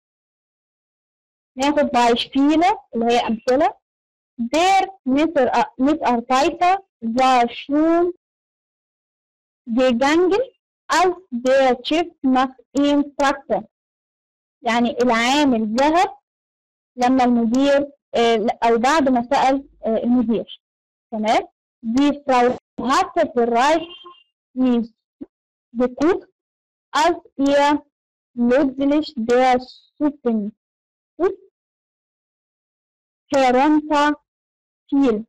ناخد Beispiele اللي هي أمثلة der Mitarbeiter war schon gegangen als der Chef nach ihm fragte يعني العامل ذهب لما المدير أو بعد ما سأل المدير تمام die Frau hatte bereits die geguckt als ihr plötzlich der Suppen herunterfiel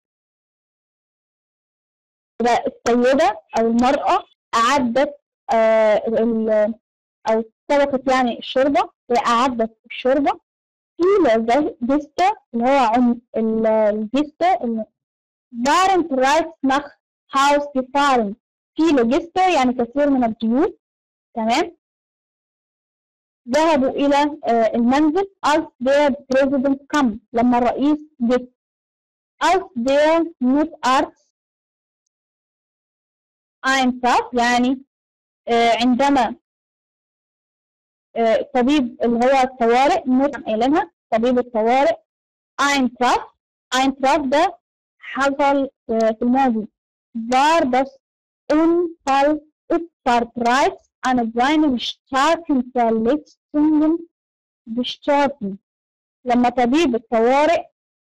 السيدة أو المرأة أعدت آه أو طبقت يعني الشوربة هي أعدت الشوربة في جستة اللي هو عم الجستة waren bereits nach Haus gefahren viele Gäste يعني كثير من الضيوف تمام ذهبوا إلى آه المنزل als der Präsident kam لما الرئيس جه als der Notarzt eintraf يعني آه عندما الطبيب اللي هو الطوارئ موت قايلينها طبيب الطوارئ اينتراف اينتراف ده حصل في الماضي war das Unfall Opfer bereits an seinen starken Verletzungen gestorben لما طبيب الطوارئ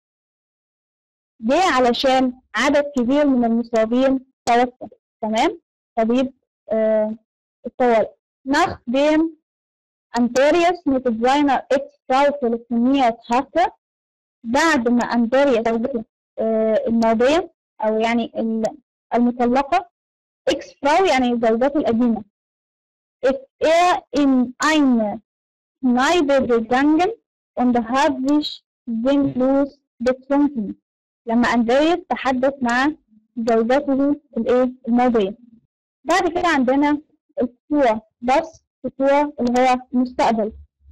جه علشان عدد كبير من المصابين توفى تمام طبيب آه الطوارئ nach dem أندرياس mit seiner Ex-Frau telefoniert hatte بعد ما أندرياس زوجته الماضية أو يعني المطلقة Ex-Frau يعني زوجته القديمة ist er in eine Kneipe gegangen und hat sich sinnlos betrunken لما أندرياس تحدث مع زوجته الإيه الماضية بعد كده عندنا الصورة بس هو اللي هو مستقبل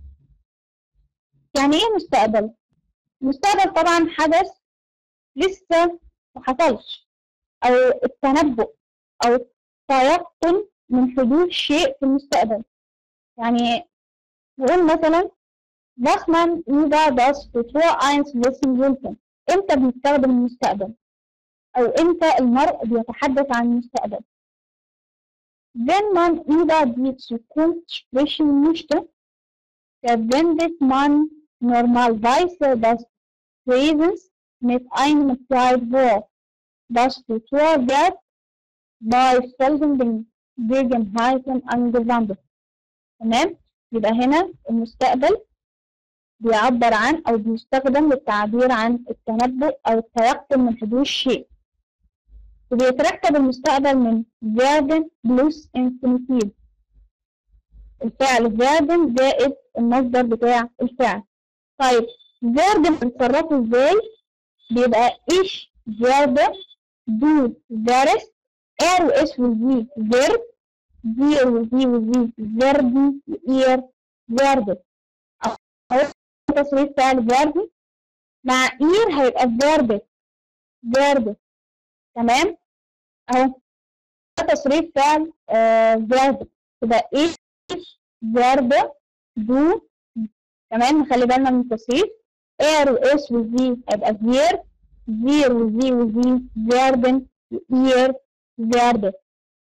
يعني ايه مستقبل مستقبل طبعا حدث لسه ما حصلش او التنبؤ او التيقن من حدوث شيء في المستقبل يعني نقول مثلا was man über das Futur eins wissen sollte امتى بنستخدم المستقبل او امتى المرء بيتحدث عن المستقبل wenn man über die Zukunft sprechen möchte, verwendet man normalerweise das Präsens mit einem Zeitwort, das Futur wird bei folgenden Gegebenheiten angewandt. تمام يبقى هنا المستقبل بيعبر عن أو بيستخدم للتعبير عن التنبؤ أو التيقن من حدوث شيء وبيتركب المستقبل من werden plus infinitive الفعل werden زائد المصدر بتاع الفعل طيب werden بنتصرفه ازاي بيبقى ich werde du wärst er و es و sie wird wir و sie و sie werden ihr werdet أهو تصريف فعل werden مع ihr هيبقى verbet verbet تمام اهو ده تصريف فعل آه verbet يبقى ich werde du تمام نخلي بالنا من التصريف er و es و sie هيبقى wir wir و sie و sie werden و ihr werdet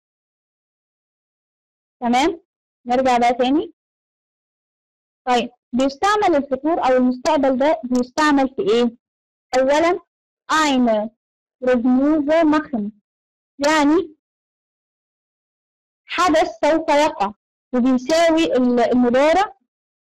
تمام نرجع بقى تاني طيب بيستعمل الفطور او المستقبل ده بيستعمل في ايه اولا eine Prognose machen يعني حدث سوف يقع وبيساوي المضارع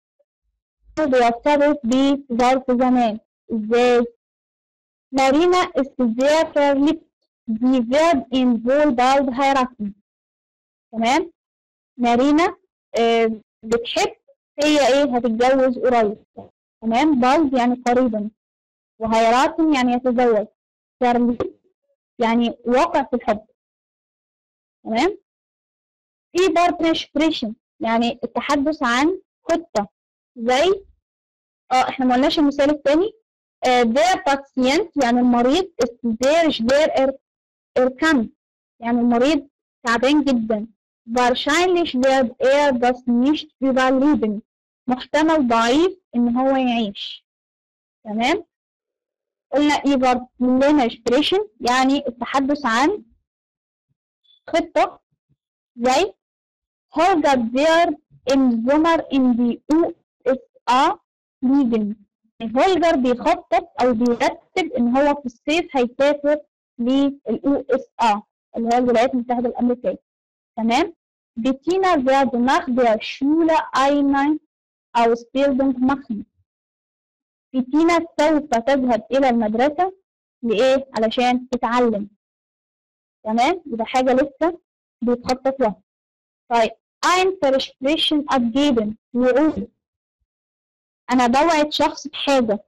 بيرتبط بظرف زمان ازاي مارينا ist sehr verliebt sie wird ihn wohl bald heiraten تمام مارينا آه بتحب هي ايه هتتجوز قريب تمام بالد يعني قريبا وهيراتن يعني يتزوج فيرليب يعني واقع في الحب تمام في بارتنرشبريشن يعني التحدث عن خطة زي اه احنا ما قلناش المثال التاني der Patient يعني المريض ist sehr schwer er, erkannt يعني المريض تعبان جدا wahrscheinlich wird er das nicht überleben محتمل ضعيف ان هو يعيش تمام قلنا Überlebenssprechen يعني التحدث عن خطة زي Holger wird im Sommer in die USA fliegen هولجر بيخطط او بيرتب ان هو في الصيف هيسافر لليو اس ا اللي هي الولايات المتحده الامريكيه تمام بتينا wird nach der Schule eine Ausbildung machen بتينا سوف تذهب إلى المدرسة لإيه؟ علشان تتعلم تمام؟ يبقى حاجة لسه بيتخطط لها طيب ein Versprechen abgeben وعود أنا بوعد شخص بحاجة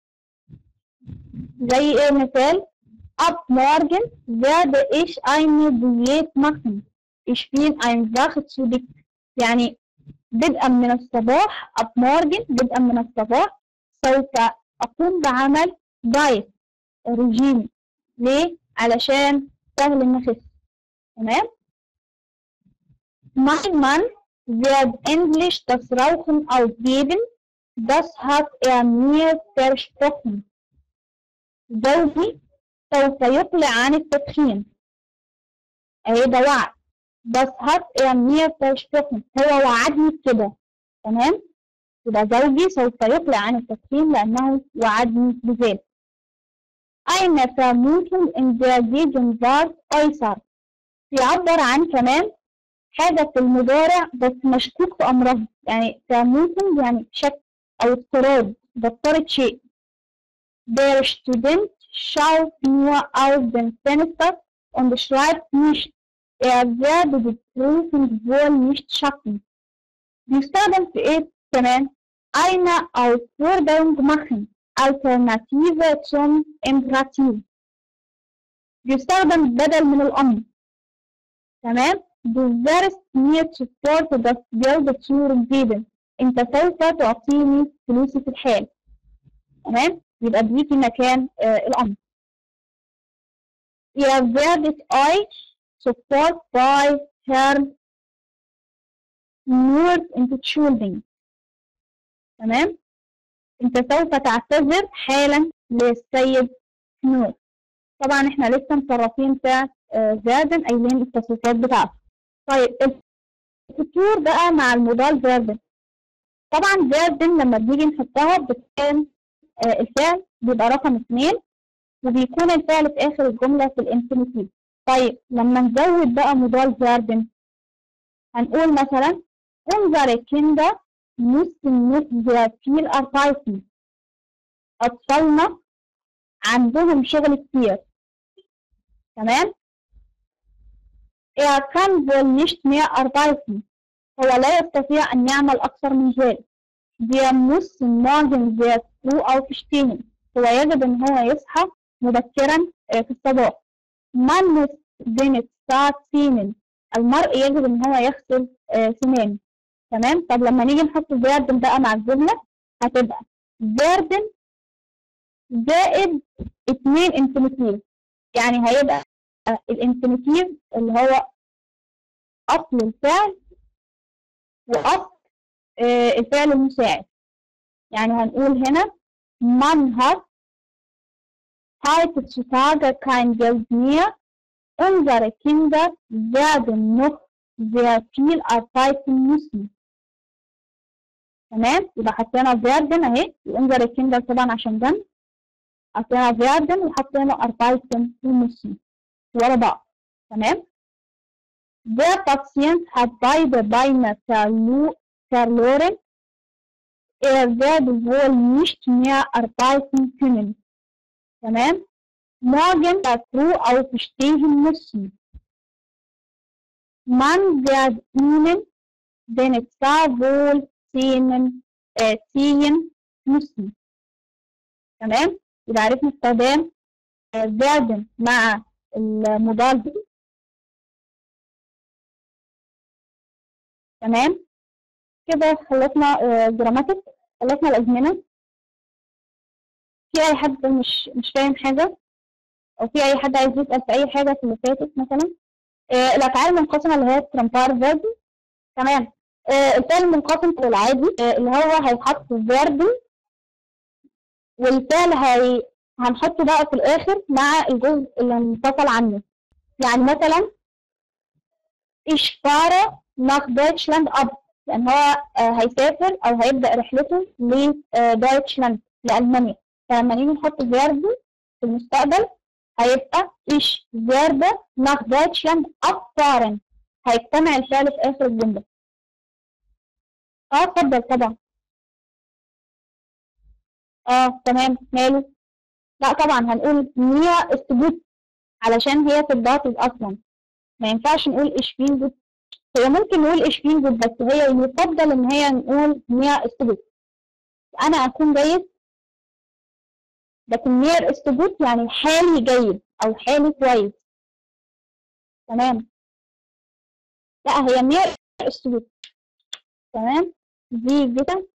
زي إيه مثال ab morgen werde ich eine Diät machen ich bin einfach zu dick يعني بدءا من الصباح ab morgen بدءا من الصباح سوف أقوم بعمل دايت رجيم ليه؟ علشان سهل إن أخس تمام؟ Mein Mann wird endlich das Rauchen aufgeben, das hat er mir versprochen. زوجي سوف يقلع عن التدخين. أهي ده وعد. Das hat er mir versprochen. هو وعدني بكده. تمام؟ يبقى زوجي سوف يقلع عن التدخين لأنه وعدني بذلك. Eine Vermutung in der Gegenwart äußert. بيعبر عن كمان حاجة في المضارع بس مشكوك في أمرها يعني Vermutung يعني شك أو اضطراب ضطرت شيء. Der Student schaut nur auf den Fenster und schreibt nicht. Er werde die Prüfung wohl nicht schaffen. بيستخدم في إيه كمان؟ eine Aufforderung machen. Alternative zum Imperativ. بيستخدم بدل من الأمر. تمام؟ Du wirst mir sofort das Geld zurückgeben. أنت سوف تعطيني فلوسي في الحال. تمام؟ يبقى دي في مكان آه الأمر. Ihr werdet euch sofort bei Herrn Nur entschuldigen. تمام؟ أنت سوف تعتذر حالا للسيد نور. طبعا احنا لسه مصرفين فعل زادن قايلين التصريفات بتاعته. طيب الفطور بقى مع المودال فيربن طبعا فيردن لما بنيجي نحطها بتكون آه الفعل بيبقى رقم اتنين وبيكون الفعل في آخر الجملة في الانفينيتيف طيب لما نزود بقى مضال فيردن هنقول مثلا unsere Kinder müssen nicht sehr viel arbeiten أطفالنا عندهم شغل كتير تمام Er kann wohl nicht mehr arbeiten هو لا يستطيع أن يعمل أكثر من ذلك Wir müssen morgen sehr früh aufstehen هو يجب أن هو يصحى مبكرا في الصباح Man muss seine Zähne المرء يجب ان هو يغسل سنانه تمام طب لما نيجي نحط فيردن بقى مع الجمله هتبقى فيردن زائد اتنين انفينيتيف يعني هيبقى الانفينيتيف اللي هو اصل الفعل واصل الفعل المساعد يعني هنقول هنا man hat heutzutage kein Geld mehr Unsere Kinder werden noch sehr viel arbeiten müssen. تمام يبقى حطينا werden اهي unsere Kinder طبعا عشان جنب حطينا werden وحطينا arbeiten müssen ورا بعض تمام Der Patient hat beide Beine verloren. Er wird wohl nicht mehr arbeiten können. تمام morgen früh aufstehen müssen. Man wird ihnen den Zahn wohl ziehen, äh, ziehen müssen. تمام؟ يبقى عرفنا استخدام werden مع المضاد تمام؟ كده خلصنا جراماتيك خلصنا الأزمنة في أي حد مش مش فاهم حاجة او في اي حد عايز يسال في اي حاجه في اللي فاتت مثلا آه الافعال المنقسمه اللي هي ترامبار فيرب تمام آه الفعل المنقسم العادي آه اللي هو هيتحط فيرب والفعل هي هنحطه بقى في الاخر مع الجزء اللي انفصل عنه يعني مثلا ich fahre nach Deutschland ab لان هو هيسافر او هيبدا رحلته لدويتشلاند لالمانيا فلما نيجي نحط فيرب في المستقبل هيبقى ich werde nach Deutschland abfahren هيجتمع الفعل في آخر الجملة اه اتفضل طبعا اه تمام ماله لا طبعا هنقول ميا استجوب علشان هي في الضغط اصلا ما ينفعش نقول ich bin gut هي ممكن نقول ich bin gut بس هي يفضل ان هي نقول ميا استجوب انا اكون جيد لكن مير استجوب يعني حالي جيد او حالي كويس تمام لا هي مير استجوب تمام دي جدا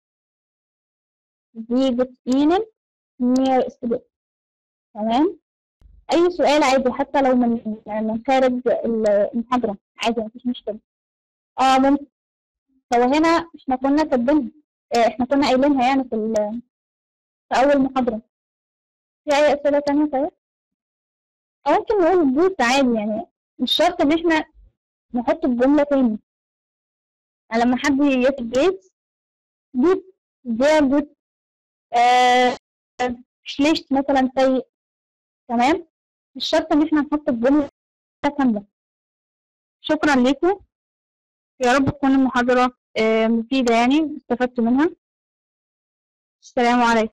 دي جت ihnen مير استجوب تمام اي سؤال عادي حتى لو من من خارج المحاضره عادي مفيش مشكله اه ممكن هو هنا احنا كنا كاتبينها احنا كنا قايلينها يعني في في اول محاضره في أي أسئلة تانية طيب؟ أو ممكن نقول بوت عادي يعني مش شرط إن إحنا نحط الجملة تاني يعني لما حد يكتب بيت بوت زي بوت آه شليشت مثلا سيء تمام مش شرط إن إحنا نحط الجملة كاملة شكرا لكم يا رب تكون المحاضرة آه مفيدة يعني استفدتوا منها السلام عليكم